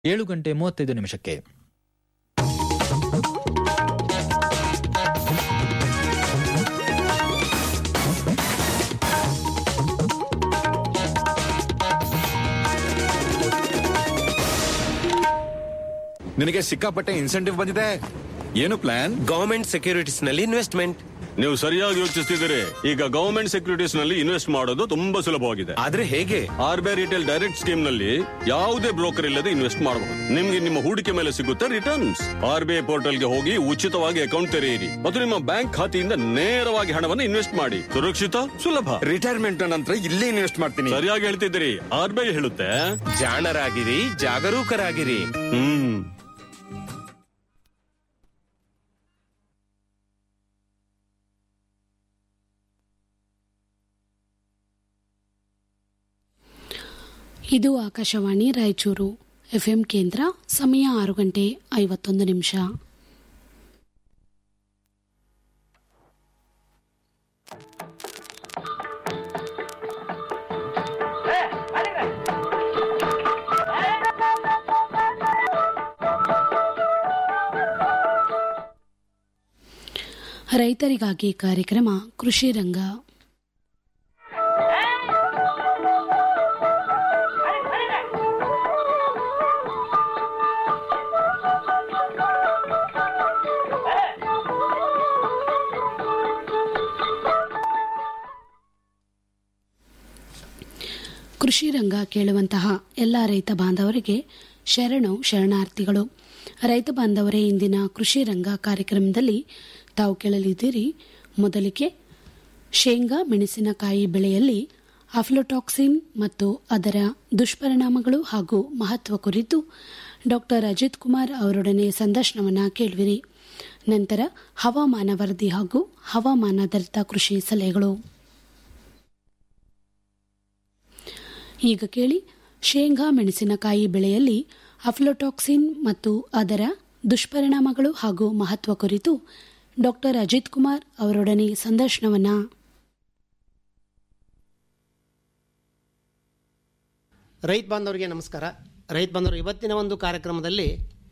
ಏಳು ಗಂಟೆ ಮೂವತ್ತೈದು ನಿಮಿಷಕ್ಕೆ ನಿನಗೆ ಸಿಕ್ಕಾಪಟ್ಟೆ ಇನ್ಸೆಂಟಿವ್ ಬಂದಿದೆ ಏನು ಪ್ಲಾನ್ ಗವರ್ಮೆಂಟ್ ಸೆಕ್ಯೂರಿಟೀಸ್ ನಲ್ಲಿ ಇನ್ವೆಸ್ಟ್ಮೆಂಟ್ ನೀವು ಸರಿಯಾಗಿ ಯೋಚಿಸ್ತಿದ್ದೀರಿ ಈಗ ಗವರ್ಮೆಂಟ್ ಸೆಕ್ಯೂರಿಟೀಸ್ ನಲ್ಲಿ ಇನ್ವೆಸ್ಟ್ ಮಾಡೋದು ತುಂಬಾ ಸುಲಭವಾಗಿದೆ ಆದ್ರೆ ಹೇಗೆ R B I retail direct scheme ನಲ್ಲಿ ಯಾವುದೇ ಬ್ರೋಕರ್ ಇಲ್ಲದೆ ಇನ್ವೆಸ್ಟ್ ಮಾಡಬಹುದು ನಿಮ್ಗೆ ನಿಮ್ಮ ಹೂಡಿಕೆ ಮೇಲೆ ಸಿಗುತ್ತೆ returns R B I portal ಗೆ ಹೋಗಿ ಉಚಿತವಾಗಿ ಅಕೌಂಟ್ ತೆರೆಯಿರಿ ಮತ್ತು ನಿಮ್ಮ ಬ್ಯಾಂಕ್ ಖಾತೆಯಿಂದ ನೇರವಾಗಿ ಹಣವನ್ನು ಇನ್ವೆಸ್ಟ್ ಮಾಡಿ ಸುರಕ್ಷಿತ ಸುಲಭ ರಿಟೈರ್ಮೆಂಟ್ ನಂತರ ಇಲ್ಲೇ ಇನ್ವೆಸ್ಟ್ ಮಾಡ್ತೀನಿ ಸರಿಯಾಗಿ ಹೇಳ್ತಿದ್ದೀರಿ ಆರ್ ಬಿ ಐ ಹೇಳುತ್ತೆ ಜಾಣರಾಗಿರಿ ಜಾಗರೂಕರಾಗಿರಿ ಹ್ಮ್ ಇದು ಆಕಾಶವಾಣಿ ರಾಯಚೂರು ಎಫ್ಎಂ ಕೇಂದ್ರ ಸಮಯ ಆರು ಗಂಟೆ ಐವತ್ತೊಂದು ನಿಮಿಷ ರೈತರಿಗಾಗಿ ಕಾರ್ಯಕ್ರಮ ಕೃಷಿ ರಂಗ ಕೃಷಿ ರಂಗ ಕೇಳುವಂತಹ ಎಲ್ಲ ರೈತ ಬಾಂಧವರಿಗೆ ಶರಣು ಶರಣಾರ್ಥಿಗಳು ರೈತ ಬಾಂಧವರೇ ಇಂದಿನ ಕೃಷಿ ರಂಗ ಕಾರ್ಯಕ್ರಮದಲ್ಲಿ ತಾವು ಕೇಳಲಿದ್ದೀರಿ ಮೊದಲಿಗೆ ಶೇಂಗಾ ಮೆಣಸಿನಕಾಯಿ ಬೆಳೆಯಲ್ಲಿ ಅಫ್ಲೋಟಾಕ್ಸಿನ್ ಮತ್ತು ಅದರ ದುಷ್ಪರಿಣಾಮಗಳು ಹಾಗೂ ಮಹತ್ವ ಕುರಿತು ಡಾಕ್ಟರ್ ಅಜಿತ್ ಕುಮಾರ್ ಅವರೊಡನೆ ಸಂದರ್ಶನವನ್ನ ಕೇಳುವಿರಿ ನಂತರ ಹವಾಮಾನ ವರದಿ ಹಾಗೂ ಹವಾಮಾನಾಧಾರಿತ ಕೃಷಿ ಸಲಹೆಗಳು ಈಗ ಕೇಳಿ ಶೇಂಗಾ ಮೆಣಸಿನಕಾಯಿ ಬೆಳೆಯಲ್ಲಿ ಅಫ್ಲೋಟಾಕ್ಸಿನ್ ಮತ್ತು ಅದರ ದುಷ್ಪರಿಣಾಮಗಳು ಹಾಗೂ ಮಹತ್ವ ಕುರಿತು ಡಾಕ್ಟರ್ ಅಜಿತ್ ಕುಮಾರ್ ಅವರೊಡನೆ ಸಂದರ್ಶನವನ್ನ ರೈತ ಬಾಂಧವರಿಗೆ ನಮಸ್ಕಾರ ರೈತ ಬಾಂಧವರು ಇವತ್ತಿನ ಒಂದು ಕಾರ್ಯಕ್ರಮದಲ್ಲಿ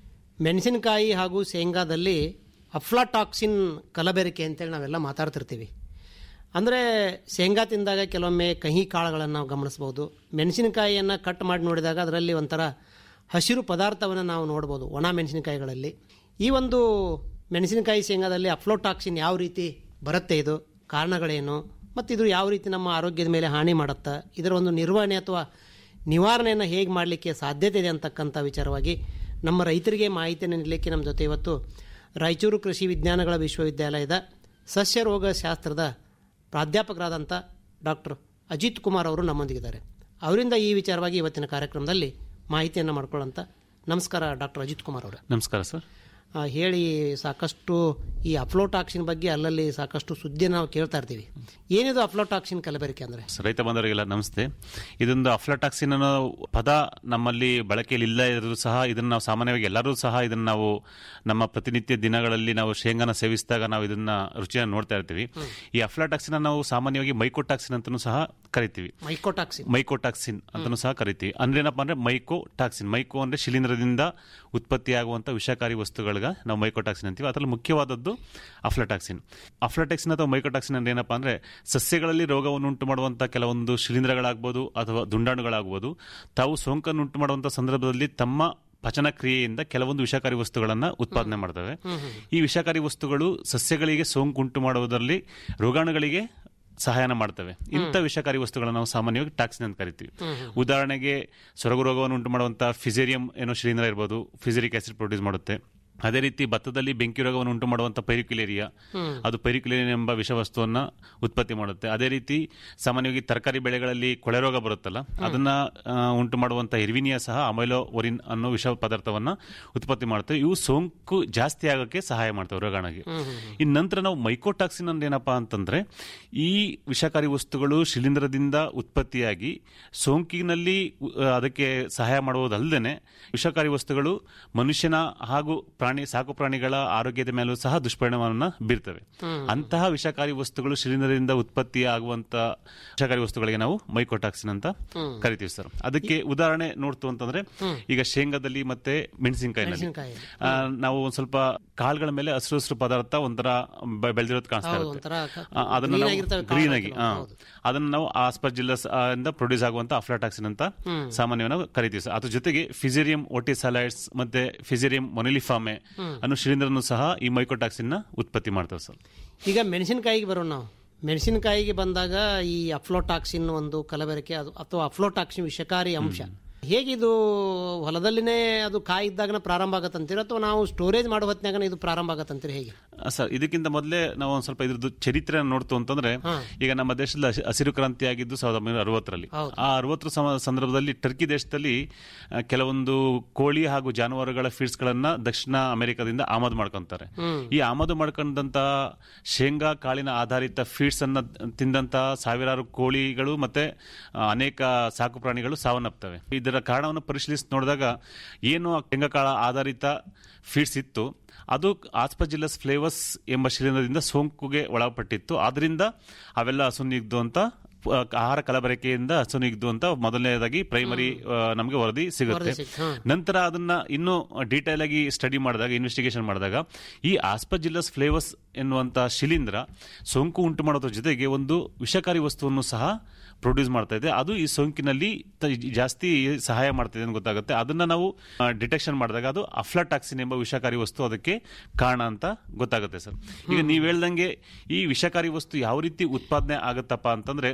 ಮೆಣಸಿನಕಾಯಿ ಹಾಗೂ ಶೇಂಗಾದಲ್ಲಿ ಅಫ್ಲಾಟಾಕ್ಸಿನ್ ಕಲಬೆರಕೆ ಅಂತೇಳಿ ನಾವೆಲ್ಲ ಮಾತಾಡ್ತಿರ್ತೀವಿ ಅಂದರೆ ಶೇಂಗಾ ತಿಂದಾಗ ಕೆಲವೊಮ್ಮೆ ಕಹಿ ಕಾಳುಗಳನ್ನು ನಾವು ಗಮನಿಸ್ಬೋದು ಮೆಣಸಿನಕಾಯಿಯನ್ನು ಕಟ್ ಮಾಡಿ ನೋಡಿದಾಗ ಅದರಲ್ಲಿ ಒಂಥರ ಹಸಿರು ಪದಾರ್ಥವನ್ನು ನಾವು ನೋಡ್ಬೋದು ಒಣ ಮೆಣಸಿನಕಾಯಿಗಳಲ್ಲಿ ಈ ಒಂದು ಮೆಣಸಿನಕಾಯಿ ಶೇಂಗಾದಲ್ಲಿ ಅಫ್ಲೋಟಾಕ್ಸಿನ್ ಯಾವ ರೀತಿ ಬರುತ್ತೆ ಇದು ಕಾರಣಗಳೇನು ಮತ್ತು ಇದು ಯಾವ ರೀತಿ ನಮ್ಮ ಆರೋಗ್ಯದ ಮೇಲೆ ಹಾನಿ ಮಾಡುತ್ತಾ ಇದರ ಒಂದು ನಿರ್ವಹಣೆ ಅಥವಾ ನಿವಾರಣೆಯನ್ನು ಹೇಗೆ ಮಾಡಲಿಕ್ಕೆ ಸಾಧ್ಯತೆ ಇದೆ ಅಂತಕ್ಕಂಥ ವಿಚಾರವಾಗಿ ನಮ್ಮ ರೈತರಿಗೆ ಮಾಹಿತಿಯನ್ನು ನೀಡಲಿಕ್ಕೆ ನಮ್ಮ ಜೊತೆ ಇವತ್ತು ರಾಯಚೂರು ಕೃಷಿ ವಿಜ್ಞಾನಗಳ ವಿಶ್ವವಿದ್ಯಾಲಯದ ಸಸ್ಯ ರೋಗ ಶಾಸ್ತ್ರದ ಪ್ರಾಧ್ಯಾಪಕರಾದಂಥ ಡಾಕ್ಟರ್ ಅಜಿತ್ ಕುಮಾರ್ ಅವರು ನಮ್ಮೊಂದಿಗಿದ್ದಾರೆ ಅವರಿಂದ ಈ ವಿಚಾರವಾಗಿ ಇವತ್ತಿನ ಕಾರ್ಯಕ್ರಮದಲ್ಲಿ ಮಾಹಿತಿಯನ್ನು ಮಾಡ್ಕೊಳ್ಳೋಂಥ ನಮಸ್ಕಾರ ಡಾಕ್ಟರ್ ಅಜಿತ್ ಕುಮಾರ್ ಅವರೇ ನಮಸ್ಕಾರ ಸರ್ ಆ, ಹೇಳಿ ಸಾಕಷ್ಟು ಈ ಅಫ್ಲೋಟಾಕ್ಸಿನ್ ಬಗ್ಗೆ ಅಲ್ಲಲ್ಲಿ ಸಾಕಷ್ಟು ಸುದ್ದಿ ನಾವು ಕೇಳ್ತಾ ಇರ್ತೀವಿ ಏನಿದು ಅಫ್ಲೋಟಾಕ್ಸಿನ್ ಕಲಬೆರಕೆ ಅಂದರೆ ರೈತ ಬಂದವರಿಗೆಲ್ಲ ನಮಸ್ತೆ ಇದೊಂದು ಅಫ್ಲಟಾಕ್ಸಿನ್ ಅನ್ನೋ ಪದ ನಮ್ಮಲ್ಲಿ ಬಳಕೆಯಲ್ಲಿ ಇಲ್ಲ ಇದ್ರೂ ಸಹ ಇದನ್ನು ನಾವು ಸಾಮಾನ್ಯವಾಗಿ ಎಲ್ಲರೂ ಸಹ ಇದನ್ನು ನಾವು ನಮ್ಮ ಪ್ರತಿನಿತ್ಯ ದಿನಗಳಲ್ಲಿ ನಾವು ಶೇಂಗಾನ ಸೇವಿಸಿದಾಗ ನಾವು ಇದನ್ನ ರುಚಿಯನ್ನು ನೋಡ್ತಾ ಇರ್ತೀವಿ ಈ ಅಫ್ಲಟಾಕ್ಸಿನ್ ನಾವು ಸಾಮಾನ್ಯವಾಗಿ ಮೈಕೋಟಾಕ್ಸಿನ್ ಅಂತಲೂ ಸಹ ಕರಿತೀವಿ ಮೈಕೋಟಾಕ್ಸಿನ್ ಮೈಕೋಟಾಕ್ಸಿನ್ ಅಂತಲೂ ಸಹ ಕರಿತೀವಿ ಅಂದ್ರೆ ಏನಪ್ಪಾ ಅಂದ್ರೆ ಮೈಕೋ ಟಾಕ್ಸಿನ್ ಮೈಕೋ ಅಂದ್ರೆ ಶಿಲೀಂಧ್ರದಿಂದ ಉತ್ಪತ್ತಿಯಾಗುವಂತ ವಿಷಕಾರಿ ವಸ್ತುಗಳಿಗೆ ನಾವು ಮೈಕೋಟಾಕ್ಸಿನ್ ಅಂತೀವಿ ಅದರಲ್ಲಿ ಮುಖ್ಯವಾದದ್ದು ಅಫ್ಲಟಾಕ್ಸಿನ್ ಅಫ್ಲಟಾಕ್ಸಿನ್ ಅಥವಾ ಮೈಕೋಟಾಕ್ಸಿನ್ ಅಂದ್ರೆ ಏನಪ್ಪಾ ಅಂದ್ರೆ ಸಸ್ಯಗಳಲ್ಲಿ ರೋಗವನ್ನು ಉಂಟು ಮಾಡುವಂತ ಕೆಲವೊಂದು ಶಿಲೀಂಧ್ರಗಳಾಗ್ಬೋದು ಅಥವಾ ದುಂಡಾಣುಗಳಾಗ್ಬೋದು ತಾವು ಸೋಂಕನ್ನು ಉಂಟು ಮಾಡುವಂತ ಸಂದರ್ಭದಲ್ಲಿ ತಮ್ಮ ಪಚನ ಕ್ರಿಯೆಯಿಂದ ಕೆಲವೊಂದು ವಿಷಕಾರಿ ವಸ್ತುಗಳನ್ನು ಉತ್ಪಾದನೆ ಮಾಡ್ತವೆ ಈ ವಿಷಕಾರಿ ವಸ್ತುಗಳು ಸಸ್ಯಗಳಿಗೆ ಸೋಂಕು ಉಂಟು ಮಾಡುವುದರಲ್ಲಿ ರೋಗಾಣುಗಳಿಗೆ ಸಹಾಯನ ಮಾಡ್ತವೆ ಇಂಥ ವಿಷಕಾರಿ ವಸ್ತುಗಳನ್ನು ನಾವು ಸಾಮಾನ್ಯವಾಗಿ ಟಾಕ್ಸಿನ್ ಅಂತ ಕರಿತೀವಿ ಉದಾಹರಣೆಗೆ ಸೊರಗು ರೋಗವನ್ನು ಉಂಟು ಮಾಡುವಂತಹ ಫಿಸೇರಿಯಂ ಏನೋ ಶಿಲೀಂಧ್ರ ಇರ್ಬೋದು ಫಿಸರಿಕ್ ಆಸಿಡ್ ಪ್ರೊಡ್ಯೂಸ್ ಮಾಡುತ್ತೆ ಅದೇ ರೀತಿ ಭತ್ತದಲ್ಲಿ ಬೆಂಕಿ ರೋಗವನ್ನು ಉಂಟು ಮಾಡುವಂಥ ಪೈರಿಕ್ಯುಲೇರಿಯಾ ಅದು ಪೈರಿಕ್ಯುಲೇರಿಯಾ ಎಂಬ ವಿಷವಸ್ತುವನ್ನ ಉತ್ಪತ್ತಿ ಮಾಡುತ್ತೆ ಅದೇ ರೀತಿ ಸಾಮಾನ್ಯವಾಗಿ ತರಕಾರಿ ಬೆಳೆಗಳಲ್ಲಿ ಕೊಳೆ ರೋಗ ಬರುತ್ತಲ್ಲ ಅದನ್ನ ಆ, ಉಂಟು ಮಾಡುವಂಥ ಇರ್ವಿನಿಯಾ ಸಹ ಅಮೈಲೋ ಒರಿನ್ ಅನ್ನೋ ವಿಷ ಪದಾರ್ಥವನ್ನ ಉತ್ಪತ್ತಿ ಮಾಡುತ್ತವೆ ಇವು ಸೋಂಕು ಜಾಸ್ತಿ ಆಗೋಕ್ಕೆ ಸಹಾಯ ಮಾಡ್ತವೆ ರೋಗಾಣಗೆ ಇನ್ನು ನಂತರ ನಾವು ಮೈಕೋಟಾಕ್ಸಿನ್ ಅಂದ್ರೆ ಏನಪ್ಪಾ ಅಂತಂದ್ರೆ ಈ ವಿಷಕಾರಿ ವಸ್ತುಗಳು ಶಿಲೀಂಧ್ರದಿಂದ ಉತ್ಪತ್ತಿಯಾಗಿ ಸೋಂಕಿನಲ್ಲಿ ಉ- ಅದಕ್ಕೆ ಸಹಾಯ ಮಾಡುವುದಲ್ಲದೆ ವಿಷಕಾರಿ ವಸ್ತುಗಳು ಮನುಷ್ಯನ ಹಾಗೂ ಪ್ರಾಣಿ ಪ್ರಾಣಿ ಸಾಕು ಪ್ರಾಣಿಗಳ ಆರೋಗ್ಯದ ಮೇಲೂ ಸಹ ದುಷ್ಪರಿಣಾಮವನ್ನು ಬೀರ್ತವೆ ಅಂತಹ ವಿಷಕಾರಿ ವಸ್ತುಗಳು ಶಿಲೀಂಧ್ರದಿಂದ ಉತ್ಪತ್ತಿ ಆಗುವಂತ ವಿಷಕಾರಿ ವಸ್ತುಗಳಿಗೆ ನಾವು ಮೈಕೋಟಾಕ್ಸಿನ್ ಅಂತ ಕರಿತೀವಿ ಸರ್ ಅದಕ್ಕೆ ಉದಾಹರಣೆ ನೋಡ್ತು ಅಂತಂದ್ರೆ ಈಗ ಶೇಂಗಾದಲ್ಲಿ ಮತ್ತೆ ಮೆಣಸಿನಕಾಯಿನಲ್ಲಿ ಮೆಣಸಿನಕಾಯಿ. ಆ, ನಾವು ಒಂದ್ ಸ್ವಲ್ಪ ಕಾಳುಗಳ ಮೇಲೆ ಹಸಿರು ಹಸಿರು ಪದಾರ್ಥ ಒಂಥರ ಬೆ- ಬೆಳೆದಿರೋದು ಕಾಣಿಸ್ತಾ ಹೌದು, ಇರುತ್ತೆ ಒಂಥರ ಕ- ಆ, ಅದನ್ನ green ನಾವು ಆಗಿರ್ತವೆ ಗ್ರೀನ್ ಕಾಳುಗಳು ಆಗಿ ಕೆಲವು, ಆ, ಹೌದು. ಅದನ್ನ ನಾವು ಆಸ್ಪರ್ಜಿಲ್ಲಸ್ ಇಂದ ಪ್ರೊಡ್ಯೂಸ್ ಆಗುವಂತ ಅಫ್ಲಾಟಾಕ್ಸಿನ್ ಅಂತ ಸಾಮಾನ್ಯವಾಗಿ ನಾವು ಕರಿತೀವಿ ಸರ್ ಅದ್ರ ಜೊತೆಗೆ ಫಿಸೇರಿಯಂ ಓಟಿಸಲೈಡ್ಸ್ ಮತ್ತೆ ಫಿಸೇರಿಯಂ ಮೊನಿಲಿಫಾಮೆ ಅನ್ನೋ ಶಿಲೀಂಧ್ರನು ಸಹ ಈ ಮೈಕೋಟಾಕ್ಸಿನ್ ನ ಉತ್ಪತ್ತಿ ಮಾಡ್ತವೆ ಸರ್ ಈಗ ಮೆಣಸಿನಕಾಯಿಗೆ ಬರೋಣ ನಾವು ಮೆಣಸಿನಕಾಯಿಗೆ ಬಂದಾಗ ಈ ಅಫ್ಲೋಟಾಕ್ಸಿನ್ ಒಂದು ಕಲಬೆರಕೆ ಅದು ಅಥವಾ ಅಫ್ಲೋಟಾಕ್ಸಿನ್ ವಿಷಕಾರಿ ಅಂಶ ಹೇಗಿದು ಹೊಲದಲ್ಲಿನೇ ಅದು ಕಾಯಿ ಇದ್ದಾಗನ ಪ್ರಾರಂಭ ಆಗತ್ತಂತೀರ ಅಥವಾ ನಾವು ಸ್ಟೋರೇಜ್ ಮಾಡೋ ಹೊತ್ನಾಗನ ಇದು ಪ್ರಾರಂಭ ಆಗತ್ತಂತೀರಿ ಹೇಗೆ ಆ, ಸರ್ ಇದಕ್ಕಿಂತ ಮೊದಲೇ ನಾವು ಒಂದ್ ಸ್ವಲ್ಪ ಇದ್ರದ್ದು ಚರಿತ್ರೆ ನೋಡ್ತು ಅಂತಂದ್ರೆ ಈಗ ನಮ್ಮ ದೇಶದಲ್ಲಿ ಹಸಿ- ಹಸಿರು ಕ್ರಾಂತಿ ಆಗಿದ್ದು ಸಾವಿರದ ಒಂಬೈನೂರ ಅರವತ್ತರಲ್ಲಿ ಹೌದು. ಆ ಅರವತ್ತರ ಸಮ- ಸಂದರ್ಭದಲ್ಲಿ ಟರ್ಕಿ ದೇಶದಲ್ಲಿ ಆ, ಕೆಲವೊಂದು ಕೋಳಿ ಹಾಗೂ ಜಾನುವಾರುಗಳ ಫೀಡ್ಸ್ ಗಳನ್ನ ದಕ್ಷಿಣ ಅಮೆರಿಕದಿಂದ ಆಮದು ಮಾಡ್ಕೊಂತಾರೆ ಈ ಆಮದು ಮಾಡ್ಕೊಂಡಂತ ಶೇಂಗಾ ಕಾಳಿನ ಆಧಾರಿತ ಫೀಡ್ಸ್ ಅನ್ನ ತಿಂದಂತ ಸಾವಿರಾರು ಕೋಳಿಗಳು ಮತ್ತೆ ಆ, ಅನೇಕ ಸಾಕು ಪ್ರಾಣಿಗಳು ಸಾವನ್ನಪ್ತವೆ ಇದರ ಕಾರಣವನ್ನು ಪರಿಶೀಲಿಸಿ ನೋಡಿದಾಗ ಏನು ಆ ಶೇಂಗಾ ಕಾಳ ಆಧಾರಿತ ಫೀಡ್ಸ್ ಇತ್ತು ಅದು ಆಸ್ಪಜಿಲ್ಲಸ್ ಫ್ಲೇವಸ್ ಎಂಬ ಶಿಲೀಂಧ್ರದಿಂದ ಸೋಂಕುಗೆ ಒಳಪಟ್ಟಿತ್ತು ಆದ್ರಿಂದ ಅವೆಲ್ಲ ಹಸುನಿಗ್ದು ಅಂತ ಆ, ಆಹಾರ ಕಲಬೆರಕೆಯಿಂದ ಹಸುನಿಗ್ದು ಅಂತ ಮೊದಲನೇದಾಗಿ ಪ್ರೈಮರಿ ನಮಗೆ ವರದಿ ಸಿಗುತ್ತೆ ವರದಿ ಸಿಕ್ತು, ಹಾ. ನಂತರ ಅದನ್ನ ಇನ್ನೂ ಡೀಟೇಲ್ ಆಗಿ ಸ್ಟಡಿ ಮಾಡಿದಾಗ ಇನ್ವೆಸ್ಟಿಗೇಷನ್ ಮಾಡಿದಾಗ ಈ ಆಸ್ಪಜಿಲ್ಲಸ್ ಫ್ಲೇವಸ್ ಎನ್ನುವಂತ ಶಿಲೀಂಧ್ರ ಸೋಂಕು ಉಂಟು ಮಾಡೋದ್ರ ಜೊತೆಗೆ ಒಂದು ವಿಷಕಾರಿ ವಸ್ತುವನ್ನು ಸಹ ಪ್ರೊಡ್ಯೂಸ್ ಮಾಡ್ತಾ ಇದೆ ಅದು ಈ ಸೋಂಕಿನಲ್ಲಿ ತ- ಜಾಸ್ತಿ ಸಹಾಯ ಮಾಡ್ತಿದೆ ಅಂತ ಗೊತ್ತಾಗುತ್ತೆ ಅದನ್ನ ನಾವು ಡಿಟೆಕ್ಷನ್ ಮಾಡಿದಾಗ ಅದು ಅಫ್ಲಾಟಾಕ್ಸಿನ್ ಎಂಬ ವಿಷಕಾರಿ ವಸ್ತು ಅದಕ್ಕೆ ಕಾರಣ ಅಂತ ಗೊತ್ತಾಗುತ್ತೆ ಸರ್ ಈಗ ನೀವು ಹೇಳ್ದಂಗೆ ಈ ವಿಷಕಾರಿ ವಸ್ತು ಯಾವ ರೀತಿ ಉತ್ಪಾದನೆ ಆಗುತ್ತಪ್ಪ ಅಂತಂದ್ರೆ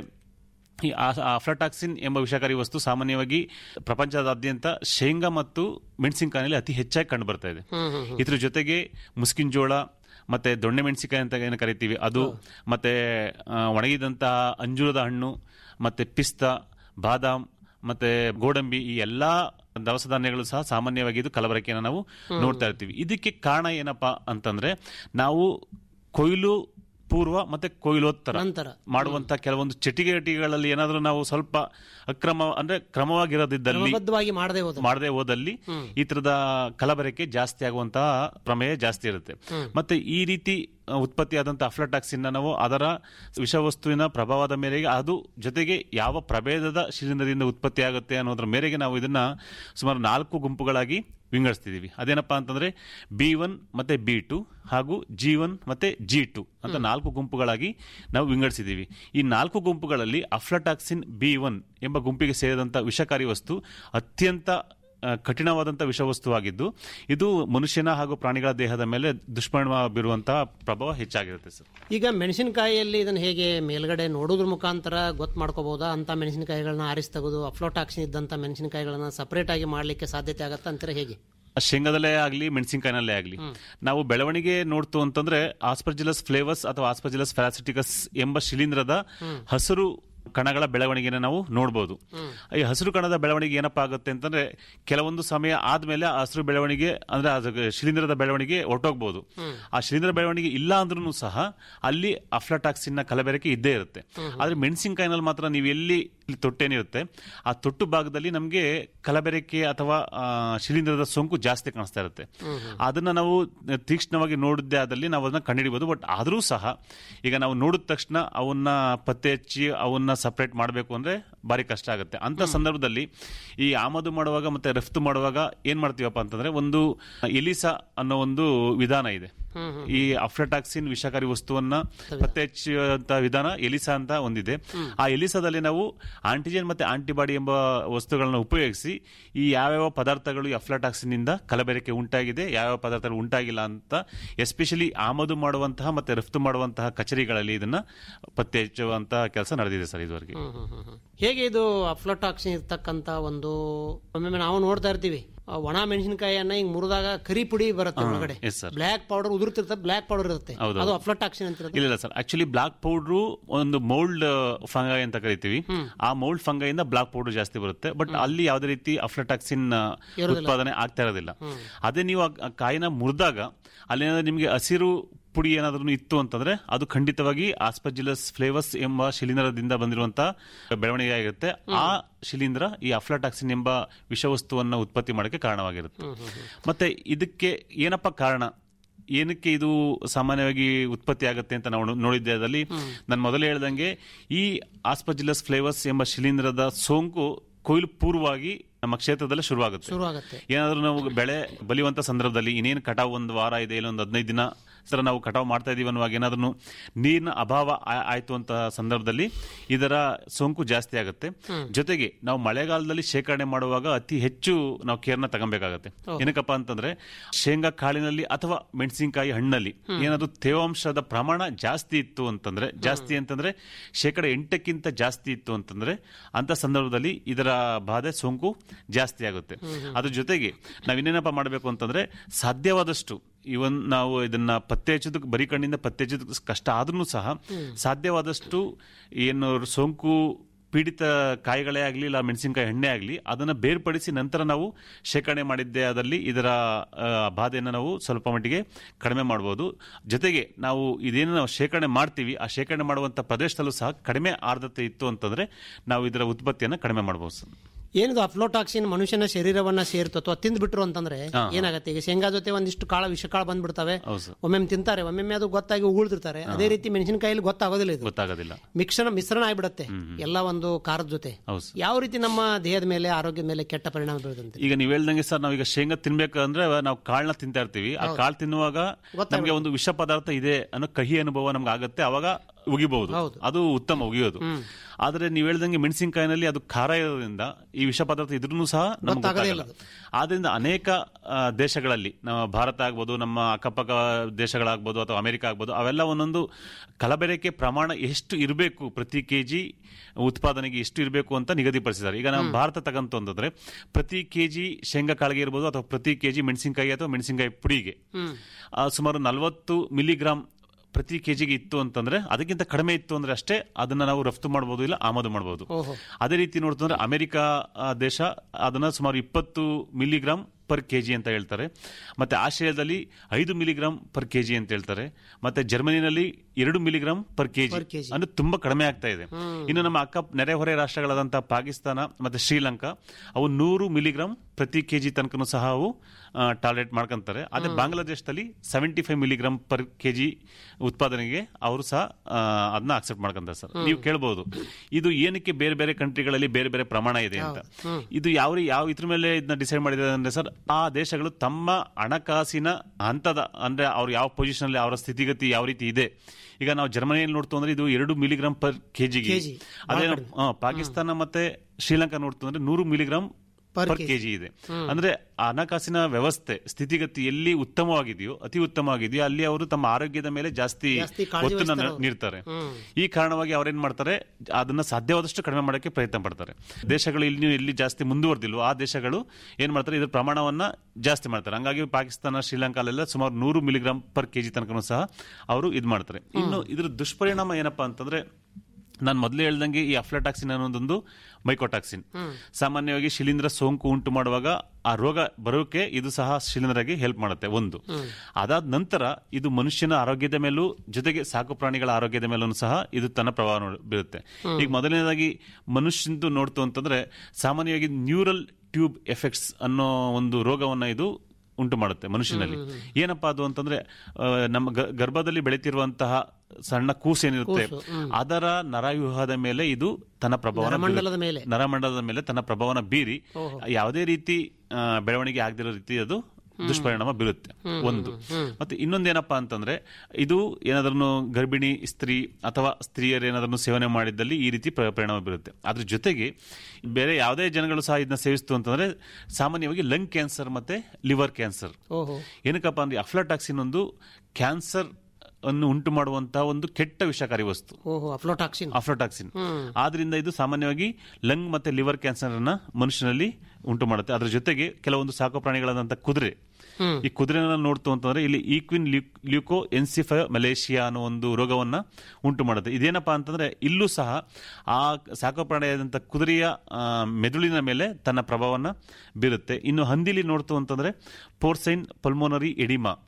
ಈ ಆ- ಆಫ್ಲಾಟಾಕ್ಸಿನ್ ಎಂಬ ವಿಷಕಾರಿ ವಸ್ತು ಸಾಮಾನ್ಯವಾಗಿ ಪ್ರಪಂಚದಾದ್ಯಂತ ಶೇಂಗಾ ಮತ್ತು ಮೆಣಸಿನಕಾಯಿನಲ್ಲಿ ಅತಿ ಹೆಚ್ಚಾಗಿ ಕಂಡು ಬರ್ತಾ ಇದೆ ಇದ್ರ ಜೊತೆಗೆ ಮುಸ್ಕಿನ್ ಜೋಳ ಮತ್ತೆ ದೊಣ್ಣೆ ಮೆಣಸಿನಕಾಯಿ ಅಂತ ಏನು ಕರಿತೀವಿ ಅದು ಮತ್ತೆ ಆ, ಒಣಗಿದಂತಹ ಅಂಜೂರದ ಹಣ್ಣು ಮತ್ತೆ ಪಿಸ್ತಾ ಬಾದಾಮ್ ಮತ್ತೆ ಗೋಡಂಬಿ ಈ ಎಲ್ಲಾ ದವಸ ಧಾನ್ಯಗಳು ಸಹ ಸಾಮಾನ್ಯವಾಗಿ ಇದು ಕಲಬೆರಕೆಯನ್ನು ನಾವು ನೋಡ್ತಾ ಇರ್ತೀವಿ ಇದಕ್ಕೆ ಕಾರಣ ಏನಪ್ಪಾ ಅಂತಂದ್ರೆ ನಾವು ಕೊಯ್ಲು ಪೂರ್ವ ಮತ್ತೆ ಕೊಯ್ಲೋತ್ತರ ನಂತರ. ಮಾಡುವಂತ ಕೆಲವೊಂದು ಚಟುವಟಿಕೆಗಳಲ್ಲಿ ಏನಾದ್ರೂ ನಾವು ಸ್ವಲ್ಪ ಅಕ್ರಮ ಅಂದ್ರೆ ಕ್ರಮವಾಗಿರೋದಿದ್ದಲ್ಲಿ ಕ್ರಮಬದ್ಧವಾಗಿ ಮಾಡದೆ ಹೋದ ಮಾಡದೆ ಹೋದಲ್ಲಿ ಈ ತರದ ಕಲಬೆರಕೆ ಜಾಸ್ತಿ ಆಗುವಂತಹ ಪ್ರಮೇಯ ಜಾಸ್ತಿ ಇರುತ್ತೆ ಮತ್ತೆ ಈ ರೀತಿ ಆ, ಉತ್ಪತ್ತಿಯಾದಂಥ ಅಫ್ಲಟಾಕ್ಸಿನ್ ನಾವು ಅದರ ವಿಷವಸ್ತುವಿನ ಪ್ರಭಾವದ ಮೇರೆಗೆ ಅದು ಜೊತೆಗೆ ಯಾವ ಪ್ರಭೇದದ ಶಿಲೀಂಧ್ರದಿಂದ ಉತ್ಪತ್ತಿ ಆಗುತ್ತೆ ಅನ್ನೋದ್ರ ಮೇರೆಗೆ ನಾವು ಇದನ್ನ ಸುಮಾರು ನಾಲ್ಕು ಗುಂಪುಗಳಾಗಿ ವಿಂಗಡಿಸ್ತಿದೀವಿ ಅದೇನಪ್ಪಾ ಅಂತಂದ್ರೆ ಬಿ ಒನ್ ಮತ್ತೆ ಬಿ ಟು ಹಾಗೂ ಜಿ ಒನ್ ಮತ್ತೆ ಜಿ ಟು ಅಂತ ನಾಲ್ಕು ಗುಂಪುಗಳಾಗಿ ನಾವು ವಿಂಗಡಿಸಿದ್ದೀವಿ ಈ ನಾಲ್ಕು ಗುಂಪುಗಳಲ್ಲಿ ಅಫ್ಲಟಾಕ್ಸಿನ್ ಬಿ ಒನ್ ಎಂಬ ಗುಂಪಿಗೆ ಸೇರಿದಂಥ ವಿಷಕಾರಿ ವಸ್ತು ಅತ್ಯಂತ ಆ, ಕಠಿಣವಾದಂಥ ವಿಷವಸ್ತುವಾಗಿದ್ದು ಇದು ಮನುಷ್ಯನ ಹಾಗೂ ಪ್ರಾಣಿಗಳ ದೇಹದ ಮೇಲೆ ದುಷ್ಪರಿಣಾಮ ಬೀರುವಂತಹ ಪ್ರಭಾವ ಹೆಚ್ಚಾಗಿರುತ್ತೆ ಸರ್ ಈಗ ಮೆಣಸಿನಕಾಯಿಯಲ್ಲಿ ಇದನ್ನ ಹೇಗೆ ಮೇಲ್ಗಡೆ ನೋಡೋದ್ರ ಮುಖಾಂತರ ಗೊತ್ತು ಮಾಡ್ಕೋಬಹುದಾ ಅಂತ ಮೆಣಸಿನಕಾಯಿಗಳನ್ನ ಆರಿಸಿ ತೆಗೆದು ಅಫ್ಲೋಟಾಕ್ಸಿನ್ ಇದ್ದಂತ ಮೆಣಸಿನಕಾಯಿಗಳನ್ನ ಸಪರೇಟ್ ಆಗಿ ಮಾಡ್ಲಿಕ್ಕೆ ಸಾಧ್ಯತೆ ಆಗತ್ತಾ ಅಂತೀರ ಹೇಗೆ ಶೇಂಗಾದಲ್ಲೇ ಆಗಲಿ ಮೆಣಸಿನಕಾಯಿನಲ್ಲೇ ಆಗಲಿ ನಾವು ಬೆಳವಣಿಗೆ ನೋಡ್ತು ಅಂತಂದ್ರೆ ಆಸ್ಪರ್ಜಿಲಸ್ ಫ್ಲೇವಸ್ ಅಥವಾ ಆಸ್ಪರ್ಜಿಲಸ್ ಫ್ಯಾಸಿಟಿಕಸ್ ಎಂಬ ಶಿಲೀಂಧ್ರದ ಹಸಿರು ಕಣಗಳ ಬೆಳವಣಿಗೆನ ನಾವು ನೋಡಬಹುದು ಈ ಹಸಿರು ಕಣದ ಬೆಳವಣಿಗೆ ಏನಪ್ಪಾ ಆಗುತ್ತೆ ಅಂತಂದ್ರೆ ಕೆಲವೊಂದು ಸಮಯ ಆದ್ಮೇಲೆ ಆ ಹಸಿರು ಬೆಳವಣಿಗೆ ಅಂದ್ರೆ ಅದು ಶಿಲೀಂಧ್ರದ ಬೆಳವಣಿಗೆ ಹೊರಟೋಗ್ಬೋದು ಆ ಶಿಲೀಂಧ್ರ ಬೆಳವಣಿಗೆ ಇಲ್ಲ ಅಂದ್ರೂ ಸಹ ಅಲ್ಲಿ ಅಫ್ಲಟಾಕ್ಸಿನ್ ನ ಕಲಬೆರಕೆ ಇದ್ದೇ ಇರುತ್ತೆ ಆದ್ರೆ ಮೆಣಸಿನಕಾಯಿನಲ್ಲಿ ಮಾತ್ರ ನೀವು ಎಲ್ಲಿ ಇಲ್ಲಿ ತೊಟ್ಟೇನಿರುತ್ತೆ ಆ ತೊಟ್ಟು ಭಾಗದಲ್ಲಿ ನಮಗೆ ಕಲಬೆರಕೆ ಅಥವಾ ಆ, ಶಿಲೀಂಧ್ರದ ಸೋಂಕು ಜಾಸ್ತಿ ಕಾಣಿಸ್ತಾ ಇರುತ್ತೆ ಅದನ್ನ ನಾವು ತೀಕ್ಷ್ಣವಾಗಿ ನೋಡಿದ್ದೇ ಆದಲ್ಲಿ ನಾವು ಅದನ್ನ ಕಂಡುಹಿಡಿಬಹುದು ಬಟ್ ಆದರೂ ಸಹ ಈಗ ನಾವು ನೋಡಿದ ತಕ್ಷಣ ಅವನ್ನ ಪತ್ತೆ ಹಚ್ಚಿ ಅವನ್ನ ಸಪರೇಟ್ ಮಾಡಬೇಕು ಅಂದ್ರೆ ಭಾರಿ ಕಷ್ಟ ಆಗುತ್ತೆ ಅಂತ ಸಂದರ್ಭದಲ್ಲಿ ಈ ಆಮದು ಮಾಡುವಾಗ ಮತ್ತೆ ರಫ್ತು ಮಾಡುವಾಗ ಏನ್ ಮಾಡ್ತೀವಪ್ಪ ಅಂತಂದ್ರೆ ಒಂದು ಎಲಿಸಾ ಅನ್ನೋ ಒಂದು ವಿಧಾನ ಇದೆ ಈ ಅಫ್ಲಟಾಕ್ಸಿನ್ ವಿಷಕಾರಿ ವಸ್ತುವನ್ನ ಪತ್ತೆ ಹಚ್ಚುವಂತ ವಿಧಾನ ಎಲಿಸಾ ಅಂತ ಒಂದಿದೆ ಆ ಎಲಿಸಾದಲ್ಲಿ ನಾವು ಆಂಟಿಜೆನ್ ಮತ್ತೆ ಆಂಟಿಬಾಡಿ ಎಂಬ ವಸ್ತುಗಳನ್ನ ಉಪಯೋಗಿಸಿ ಈ ಯಾವ್ಯಾವ ಪದಾರ್ಥಗಳು ಈ ಅಫ್ಲಟಾಕ್ಸಿನ್ ಇಂದ ಕಲಬೆರಕೆ ಉಂಟಾಗಿದೆ ಯಾವ್ಯಾವ ಪದಾರ್ಥಗಳು ಉಂಟಾಗಿಲ್ಲ ಅಂತ ಎಸ್ಪೆಷಲಿ ಆಮದು ಮಾಡುವಂತಹ ಮತ್ತೆ ರಫ್ತು ಮಾಡುವಂತಹ ಕಚೇರಿಗಳಲ್ಲಿ ಇದನ್ನ ಪತ್ತೆ ಹಚ್ಚುವಂತಹ ಕೆಲಸ ನಡೆದಿದೆ ಸರ್ ಇದುವರೆಗೆ ಹೇಗೆ ಇದು ಅಫ್ಲೋಟಾಕ್ಸಿನ್ ಇರ್ತಕ್ಕಂತ ಒಂದು ಒಮ್ಮೊಮ್ಮೆ ನಾವು ನೋಡ್ತಾ ಇರ್ತೀವಿ ಆ ಒಣ ಮೆಣಸಿನಕಾಯಿಯನ್ನ ಹಿಂಗ್ ಮುರಿದಾಗ ಕರಿ ಪುಡಿ ಬರುತ್ತೆ ಒಳಗಡೆ yes, sir. ಬ್ಲಾಕ್ ಪೌಡರ್ ಉದುರ್ತಿರ್ತದೆ ಬ್ಲಾಕ್ ಪೌಡರ್ ಇರುತ್ತೆ ಹೌದು, ಅದು ಹೌದು. ಅಫ್ಲೋಟಾಕ್ಸಿನ್ ಅಂತ ಇರುತ್ತೆ ಇಲ್ಲ ಇಲ್ಲ ಸರ್ ಆಕ್ಚುಲಿ ಬ್ಲಾಕ್ ಪೌಡ್ರು ಒಂದು ಮೌಲ್ಡ್ ಫಂಗೈ ಅಂತ ಕರಿತೀವಿ ಆ ಮೌಲ್ಡ್ ಫಂಗೈಯಿಂದ ಬ್ಲಾಕ್ ಪೌಡರ್ ಜಾಸ್ತಿ ಬರುತ್ತೆ ಬಟ್ ಅಲ್ಲಿ ಯಾವುದೇ ರೀತಿ ಅಫ್ಲಟಾಕ್ಸಿನ್ ಉತ್ಪಾದನೆ ಆಗ್ತಾ ಇರೋದಿಲ್ಲ ಅದೇ ನೀವು ಆ- ಆ ಕಾಯಿನ ಮುರಿದಾಗ ಅಲ್ಲಿ ನಿಮಗೆ ಹಸಿರು ಪುಡಿ ಏನಾದ್ರೂ ಇತ್ತು ಅಂತಂದ್ರೆ ಅದು ಖಂಡಿತವಾಗಿ ಆಸ್ಪಜಿಲಸ್ ಫ್ಲೇವಸ್ ಎಂಬ ಶಿಲೀಂಧ್ರದಿಂದ ಬಂದಿರುವಂತಹ ಬೆಳವಣಿಗೆ ಆಗಿರುತ್ತೆ ಆ ಶಿಲೀಂಧ್ರ ಈ ಅಫ್ಲಾಟಾಕ್ಸಿನ್ ಎಂಬ ವಿಷವಸ್ತುವನ್ನ ಉತ್ಪತ್ತಿ ಮಾಡೋಕ್ಕೆ ಕಾರಣವಾಗಿರುತ್ತೆ ಮತ್ತೆ ಇದಕ್ಕೆ ಏನಪ್ಪ ಕಾರಣ ಏನಕ್ಕೆ ಇದು ಸಾಮಾನ್ಯವಾಗಿ ಉತ್ಪತ್ತಿ ಆಗುತ್ತೆ ಅಂತ ನಾವು ನೋ- ನೋಡಿದ್ದೆ ಅದರಲ್ಲಿ ನಾನು ಮೊದಲೇ ಹೇಳ್ದಂಗೆ ಈ ಆಸ್ಪಜಿಲಸ್ ಫ್ಲೇವಸ್ ಎಂಬ ಶಿಲೀಂಧ್ರದ ಸೋಂಕು ಕೊಯ್ಲು ಪೂರ್ವವಾಗಿ ನಮ್ಮ ಕ್ಷೇತ್ರದಲ್ಲೇ ಶುರುವಾಗುತ್ತೆ ಶುರು ಆಗುತ್ತೆ ಏನಾದ್ರೂ ನಾವು ಬೆಳೆ ಬಲಿಯುವಂತ ಸಂದರ್ಭದಲ್ಲಿ ಇನ್ನೇನು ಕಟಾವ್ ಒಂದು ವಾರ ಇದೆ ಇಲ್ಲ ಒಂದು ಹದಿನೈದು ದಿನ ಸರ ನಾವು ಕಟಾವ್ ಮಾಡ್ತಾ ಇದೀವಿ ಅನ್ನುವಾಗ ಏನಾದ್ರೂ ನೀರಿನ ಅಭಾವ ಆ- ಆಯ್ತು ಅಂತ ಸಂದರ್ಭದಲ್ಲಿ ಇದರ ಸೋಂಕು ಜಾಸ್ತಿ ಆಗುತ್ತೆ ಜೊತೆಗೆ ನಾವು ಮಳೆಗಾಲದಲ್ಲಿ ಶೇಖರಣೆ ಮಾಡುವಾಗ ಅತಿ ಹೆಚ್ಚು ನಾವು ಕೇರ್ನ ತಗೊಬೇಕಾಗತ್ತೆ ಏನಕ್ಕಪ್ಪ ಅಂತಂದ್ರೆ ಶೇಂಗಾ ಕಾಳಿನಲ್ಲಿ ಅಥವಾ ಮೆಣಸಿನಕಾಯಿ ಹಣ್ಣಲ್ಲಿ ಏನಾದ್ರು ತೇವಾಂಶದ ಪ್ರಮಾಣ ಜಾಸ್ತಿ ಇತ್ತು ಅಂತಂದ್ರೆ ಜಾಸ್ತಿ ಅಂತಂದ್ರೆ ಶೇಕಡ ಎಂಟಕ್ಕಿಂತ ಜಾಸ್ತಿ ಇತ್ತು ಅಂತಂದ್ರೆ ಅಂತ ಸಂದರ್ಭದಲ್ಲಿ ಇದರ ಬಾಧೆ ಸೋಂಕು ಜಾಸ್ತಿ ಆಗುತ್ತೆ ಅದ್ರ ಜೊತೆಗೆ ನಾವಿನ್ನೇನಪ್ಪ ಮಾಡಬೇಕು ಅಂತಂದ್ರೆ ಸಾಧ್ಯವಾದಷ್ಟು ಇವನ್ ನಾವು ಇದನ್ನ ಪತ್ತೆ ಹಚ್ಚೋದಕ್ಕೆ ಬರೀ ಕಣ್ಣಿಂದ ಪತ್ತೆ ಹಚ್ಚೋದಕ್ಕೆ ಕಷ್ಟ ಆದ್ರೂ ಸಹ ಸಾಧ್ಯವಾದಷ್ಟು ಏನು ಸೋಂಕು ಪೀಡಿತ ಕಾಯಿಗಳೇ ಆಗಲಿ ಇಲ್ಲ ಮೆಣಸಿನಕಾಯಿ ಎಣ್ಣೆ ಆಗಲಿ ಅದನ್ನು ಬೇರ್ಪಡಿಸಿ ನಂತರ ನಾವು ಶೇಖರಣೆ ಮಾಡಿದ್ದೇ ಆದಲ್ಲಿ ಇದರ ಆ, ಬಾಧೆಯನ್ನು ನಾವು ಸ್ವಲ್ಪ ಮಟ್ಟಿಗೆ ಕಡಿಮೆ ಮಾಡ್ಬೋದು ಜೊತೆಗೆ ನಾವು ಇದೇನು ನಾವು ಶೇಖರಣೆ ಮಾಡ್ತೀವಿ ಆ ಶೇಖರಣೆ ಮಾಡುವಂಥ ಪ್ರದೇಶದಲ್ಲೂ ಸಹ ಕಡಿಮೆ ಆರ್ದ್ರತೆ ಇತ್ತು ಅಂತಂದ್ರೆ ನಾವು ಇದರ ಉತ್ಪತ್ತಿಯನ್ನು ಕಡಿಮೆ ಮಾಡ್ಬೋದು ಸರ್ ಏನಿದು ಅಫ್ಲೋಟಾಕ್ಸಿನ್ ಮನುಷ್ಯನ ಶರೀರವನ್ನ ಸೇರ್ತು ಅಥವಾ ತಿಂದ್ಬಿಟ್ರು ಅಂತಂದ್ರೆ ಏನಾಗುತ್ತೆ ಈಗ ಶೇಂಗಾ ಜೊತೆ ಒಂದಿಷ್ಟು ಕಾಳ ವಿಷಕಾಳ ಬಂದ್ಬಿಡ್ತವೆ ಹೌದು ಸರ್ ಒಮ್ಮೊಮ್ಮೆ ತಿಂತಾರೆ ಒಮ್ಮೊಮ್ಮೆ ಅದು ಗೊತ್ತಾಗಿ ಉಗುಳ್ತಿರ್ತಾರೆ ಅದೇ ರೀತಿ ಮೆಣಸಿನಕಾಯಲ್ಲಿ ಗೊತ್ತಾಗೋದಿಲ್ಲ ಇದು ಗೊತ್ತಾಗೋದಿಲ್ಲ ಮಿಶ್ರಣ ಮಿಶ್ರಣ ಆಗ್ಬಿಡತ್ತೆ ಎಲ್ಲ ಒಂದು ಖಾರದ ಜೊತೆ ಹೌದು ಸರ್ ಯಾವ ರೀತಿ ನಮ್ಮ ದೇಹದ ಮೇಲೆ ಆರೋಗ್ಯದ ಮೇಲೆ ಕೆಟ್ಟ ಪರಿಣಾಮ ಬೀಳುತ್ತಂತೆ ಈಗ ನೀವ್ ಹೇಳ್ದಂಗೆ ಸರ್ ನಾವೀಗ ಶೇಂಗಾ ತಿನ್ಬೇಕಂದ್ರೆ ನಾವು ಕಾಳನ್ನ ತಿಂತಾ ಇರ್ತೀವಿ ಆ ಕಾಳು ತಿನ್ನುವಾಗ ನಮಗೆ ಒಂದು ವಿಷ ಪದಾರ್ಥ ಇದೆ ಅನ್ನೋ ಕಹಿ ಅನುಭವ ನಮ್ಗೆ ಆಗುತ್ತೆ ಅವಾಗ ಉಗಿಬಹುದು ಅದು ಉತ್ತಮ ಉಗಿಯೋದು ಆದ್ರೆ ನೀವು ಹೇಳ್ದಂಗೆ ಮೆಣಸಿನಕಾಯಿನಲ್ಲಿ ಅದು ಖಾರ ಇರೋದ್ರಿಂದ ಈ ವಿಷ ಪದಾರ್ಥ ಇದ್ರೂ ಸಹ ನಮ್ಗೆ ಗೊತ್ತಾಗಲ್ಲ ಆದ್ರಿಂದ ಅನೇಕ ಆ, ದೇಶಗಳಲ್ಲಿ ನಮ್ಮ ಭಾರತ ಆಗ್ಬೋದು ನಮ್ಮ ಅಕ್ಕಪಕ್ಕ ದೇಶಗಳಾಗ್ಬೋದು ಅಥವಾ ಅಮೆರಿಕ ಆಗ್ಬೋದು ಅವೆಲ್ಲ ಒಂದೊಂದು ಕಲಬೆರಕೆ ಪ್ರಮಾಣ ಎಷ್ಟು ಇರಬೇಕು ಪ್ರತಿ ಕೆಜಿ ಉತ್ಪಾದನೆಗೆ ಎಷ್ಟು ಇರಬೇಕು ಅಂತ ನಿಗದಿಪಡಿಸಿದ್ದಾರೆ ಈಗ ನಾವು ಭಾರತ ತಗಂತು ಅಂತಂದ್ರೆ ಪ್ರತಿ ಕೆಜಿ ಶೇಂಗಾ ಕಾಳಿಗೆ ಇರ್ಬೋದು ಅಥವಾ ಪ್ರತಿ ಕೆಜಿ ಮೆಣಸಿನಕಾಯಿ ಅಥವಾ ಮೆಣಸಿನಕಾಯಿ ಪುಡಿಗೆ ಆ, ಸುಮಾರು ನಲವತ್ತು ಮಿಲಿಗ್ರಾಮ್ ಪ್ರತಿ ಕೆಜಿಗೆ ಇತ್ತು ಅಂತಂದ್ರೆ ಅದಕ್ಕಿಂತ ಕಡಿಮೆ ಇತ್ತು ಅಂದ್ರೆ ಅಷ್ಟೇ ಅದನ್ನ ನಾವು ರಫ್ತು ಮಾಡಬಹುದು ಇಲ್ಲ ಆಮದು ಮಾಡಬಹುದು ಅದೇ ರೀತಿ ನೋಡ್ತಂದ್ರೆ ಅಮೆರಿಕ ಆ, ದೇಶ ಅದನ್ನ ಸುಮಾರು ಇಪ್ಪತ್ತು ಮಿಲಿಗ್ರಾಮ್ ಪರ್ ಕೆಜಿ ಅಂತ ಹೇಳ್ತಾರೆ ಮತ್ತೆ ಆಸ್ಟ್ರೇಲಿಯಾದಲ್ಲಿ ಐದು ಮಿಲಿಗ್ರಾಮ್ ಪರ್ ಕೆಜಿ ಅಂತ ಹೇಳ್ತಾರೆ ಮತ್ತೆ ಜರ್ಮನಿನಲ್ಲಿ ಎರಡು ಮಿಲಿಗ್ರಾಮ್ ಪರ್ ಕೆಜಿ ಅಂದ್ರೆ ತುಂಬಾ ಕಡಿಮೆ ಆಗ್ತಾ ಇದೆ ಇನ್ನು ನಮ್ಮ ಅಕ್ಕ ನೆರೆಹೊರೆ ರಾಷ್ಟ್ರಗಳಾದಂತಹ ಪಾಕಿಸ್ತಾನ ಮತ್ತೆ ಶ್ರೀಲಂಕಾ ಅವು ನೂರು ಮಿಲಿಗ್ರಾಮ್ ಪ್ರತಿ ಕೆಜಿ ತನಕನೂ ಸಹ ಅವು ಟಾರ್ಗೆಟ್ ಮಾಡ್ಕೊಂತಾರೆ ಅದೇ ಬಾಂಗ್ಲಾದೇಶದಲ್ಲಿ seventy five milligram per KG ಉತ್ಪಾದನೆಗೆ ಅವರು ಸಹ ಆ, ಅದನ್ನ ಅಕ್ಸೆಪ್ಟ್ ಮಾಡ್ಕೊಂತಾರೆ ಸರ್ ನೀವು ಕೇಳಬಹುದು ಇದು ಏನಕ್ಕೆ ಬೇರೆ ಬೇರೆ ಕಂಟ್ರಿಗಳಲ್ಲಿ ಬೇರೆ ಬೇರೆ ಪ್ರಮಾಣ ಇದೆ ಅಂತ ಇದು ಯಾವ ರೀ- ಯಾವ ಇದ್ರ ಮೇಲೆ ಇದನ್ನ ಡಿಸೈಡ್ ಮಾಡಿದೆ ಅಂದ್ರೆ ಸರ್ ಆ ದೇಶಗಳು ತಮ್ಮ ಹಣಕಾಸಿನ ಹಂತದ ಅಂದ್ರೆ ಅವ್ರು ಯಾವ ಪೊಸಿಷನ್ ಅಲ್ಲಿ ಅವರ ಸ್ಥಿತಿಗತಿ ಯಾವ ರೀತಿ ಇದೆ ಈಗ ನಾವು ಜರ್ಮನಿಯಲ್ಲಿ ನೋಡ್ತು ಅಂದ್ರೆ ಇದು ಎರಡು ಮಿಲಿಗ್ರಾಮ್ ಪರ್ ಕೆಜಿಗೆ ಕೆಜಿ. ಅದೇ ನಾವು, ಆ, ಪಾಕಿಸ್ತಾನ ಮತ್ತೆ ಶ್ರೀಲಂಕಾ ನೋಡ್ತು ಅಂದ್ರೆ ನೂರು ಮಿಲಿಗ್ರಾಮ್ Per ಪರ್ ಕೆಜಿ ಇದೆ ಅಂದ್ರೆ ಆ ಹಣಕಾಸಿನ ವ್ಯವಸ್ಥೆ ಸ್ಥಿತಿಗತಿ ಎಲ್ಲಿ ಉತ್ತಮವಾಗಿದೆಯೋ ಅತಿ ಉತ್ತಮವಾಗಿದೆಯೋ ಅಲ್ಲಿ ಅವರು ತಮ್ಮ ಆರೋಗ್ಯದ ಮೇಲೆ ಜಾಸ್ತಿ ಜಾಸ್ತಿ ಕಾಳಜಿ ಒತ್ತನ್ನ ವಹಿಸ್ತಾರೆ ಅವ್ರು. ನೀಡ್ತಾರೆ ಈ ಕಾರಣವಾಗಿ ಅವ್ರೇನ್ ಮಾಡ್ತಾರೆ ಅದನ್ನ ಸಾಧ್ಯವಾದಷ್ಟು ಕಡಿಮೆ ಮಾಡೋಕೆ ಪ್ರಯತ್ನ ಪಡ್ತಾರೆ ದೇಶಗಳು ಇಲ್ಲಿ ಎಲ್ಲಿ ಜಾಸ್ತಿ ಮುಂದುವರೆದಿಲ್ವೋ ಆ ದೇಶಗಳು ಏನ್ ಮಾಡ್ತಾರೆ ಇದ್ರ ಪ್ರಮಾಣವನ್ನ ಜಾಸ್ತಿ ಮಾಡ್ತಾರೆ ಹಂಗಾಗಿ ಪಾಕಿಸ್ತಾನ ಶ್ರೀಲಂಕಾಲೆಲ್ಲ ಸುಮಾರು ನೂರು ಮಿಲಿಗ್ರಾಮ್ ಪರ್ ಕೆಜಿ ತನಕನೂ ಸಹ ಅವರು ಇದು ಮಾಡ್ತಾರೆ ಇನ್ನು ಇದ್ರ ದುಷ್ಪರಿಣಾಮ ಏನಪ್ಪಾ ಅಂತಂದ್ರೆ ನಾನು ಮೊದಲೇ ಹೇಳ್ದಂಗೆ ಈ ಅಫ್ಲಾಟಾಕ್ಸಿನ್ ಅನ್ನೋದೊಂದು ಮೈಕೋಟಾಕ್ಸಿನ್ ಸಾಮಾನ್ಯವಾಗಿ ಶಿಲೀಂಧ್ರ ಸೋಂಕು ಉಂಟು ಮಾಡುವಾಗ ಆ ರೋಗ ಬರೋಕೆ ಇದು ಸಹ ಶಿಲೀಂಧ್ರಗೆ ಹೆಲ್ಪ್ ಮಾಡುತ್ತೆ ಒಂದು ಅದಾದ ನಂತರ ಇದು ಮನುಷ್ಯನ ಆರೋಗ್ಯದ ಮೇಲೂ ಜೊತೆಗೆ ಸಾಕು ಪ್ರಾಣಿಗಳ ಆರೋಗ್ಯದ ಮೇಲೂ ಸಹ ಇದು ತನ್ನ ಪ್ರಭಾವ ನೋಡ್- ಬೀರುತ್ತೆ ಈಗ ಮೊದಲನೇದಾಗಿ ಮನುಷ್ಯಂದು ನೋಡ್ತು ಅಂತಂದ್ರೆ ಸಾಮಾನ್ಯವಾಗಿ ನ್ಯೂರಲ್ ಟ್ಯೂಬ್ ಎಫೆಕ್ಟ್ಸ್ ಅನ್ನೋ ಒಂದು ರೋಗವನ್ನ ಇದು ಉಂಟು ಮಾಡುತ್ತೆ ಮನುಷ್ಯನಲ್ಲಿ ಏನಪ್ಪಾ ಅದು ಅಂತಂದ್ರೆ ಆ, ನಮ್ಮ ಗ- ಗರ್ಭದಲ್ಲಿ ಬೆಳೆತಿರುವಂತಹ ಸಣ್ಣ ಕೂಸು ಏನಿರುತ್ತೆ ಅದರ ನರವ್ಯೂಹದ ಮೇಲೆ ಇದು ತನ್ನ ಪ್ರಭಾವ ನರಮಂಡಲದ ಮೇಲೆ. ನರಮಂಡಲದ ಮೇಲೆ ತನ್ನ ಪ್ರಭಾವನ ಬೀರಿ ಯಾವುದೇ ರೀತಿ ಆ, ಬೆಳವಣಿಗೆ ಆಗದಿರೋ ರೀತಿ ಅದು ದುಷ್ಪರಿಣಾಮ ಬೀರುತ್ತೆ ಒಂದು ಮತ್ತೆ ಇನ್ನೊಂದೇನಪ್ಪಾ ಅಂತಂದ್ರೆ ಇದು ಏನಾದ್ರೂ ಗರ್ಭಿಣಿ ಸ್ತ್ರೀ ಅಥವಾ ಸ್ತ್ರೀಯರು ಏನಾದ್ರೂ ಸೇವನೆ ಮಾಡಿದ್ದಲ್ಲಿ ಈ ರೀತಿ ಪ್ರ- ಪರಿಣಾಮ ಬೀರುತ್ತೆ ಅದ್ರ ಜೊತೆಗೆ ಬೇರೆ ಯಾವುದೇ ಜನಗಳು ಸಹ ಇದನ್ನ ಸೇವಿಸ್ತು ಅಂತಂದ್ರೆ ಸಾಮಾನ್ಯವಾಗಿ ಲಂಗ್ ಕ್ಯಾನ್ಸರ್ ಮತ್ತೆ ಲಿವರ್ ಕ್ಯಾನ್ಸರ್ ಓಹೋ ಏನಕ್ಕಪ್ಪ ಅಂದ್ರೆ ಅಫ್ಲಾಟಾಕ್ಸಿನ್ ಒಂದು ಕ್ಯಾನ್ಸರ್ ಅನ್ನು ಉಂಟು ಮಾಡುವಂತಹ ಒಂದು ಕೆಟ್ಟ ವಿಷಕಾರಿ ವಸ್ತು ಓಹೋ ಅಫ್ಲೋಟಾಕ್ಸಿನ್ ಅಫ್ಲೋಟಾಕ್ಸಿನ್ ಆದ್ರಿಂದ ಇದು ಸಾಮಾನ್ಯವಾಗಿ ಲಂಗ್ ಮತ್ತೆ ಲಿವರ್ ಕ್ಯಾನ್ಸರ್ ಅನ್ನ ಮನುಷ್ಯನಲ್ಲಿ ಉಂಟು ಮಾಡುತ್ತೆ ಅದ್ರ ಜೊತೆಗೆ ಕೆಲವೊಂದು ಸಾಕು ಪ್ರಾಣಿಗಳಾದಂತ ಕುದುರೆ ಈ ಕುದುರೆನ ನೋಡ್ತು ಅಂತಂದ್ರೆ ಇಲ್ಲಿ ಈಕ್ವಿನ್ ಲ್ಯೂಕೋ ಎನ್ಸಿಫೈ ಮಲೇಷಿಯಾ ಅನ್ನೋ ಒಂದು ರೋಗವನ್ನ ಉಂಟು ಮಾಡುತ್ತೆ ಇದೇನಪ್ಪಾ ಅಂತಂದ್ರೆ ಇಲ್ಲೂ ಸಹ ಆ ಸಾಕು ಪ್ರಾಣಿಯಾದಂಥ ಕುದುರೆಯ ಆ, ಮೆದುಳಿನ ಮೇಲೆ ತನ್ನ ಪ್ರಭಾವನ ಬೀರುತ್ತೆ ಇನ್ನು ಹಂದಿಲಿ ನೋಡ್ತು ಅಂತಂದ್ರೆ ಪೋರ್ಸೈನ್ ಪಲ್ಮೋನರಿ ಎಡಿಮಾ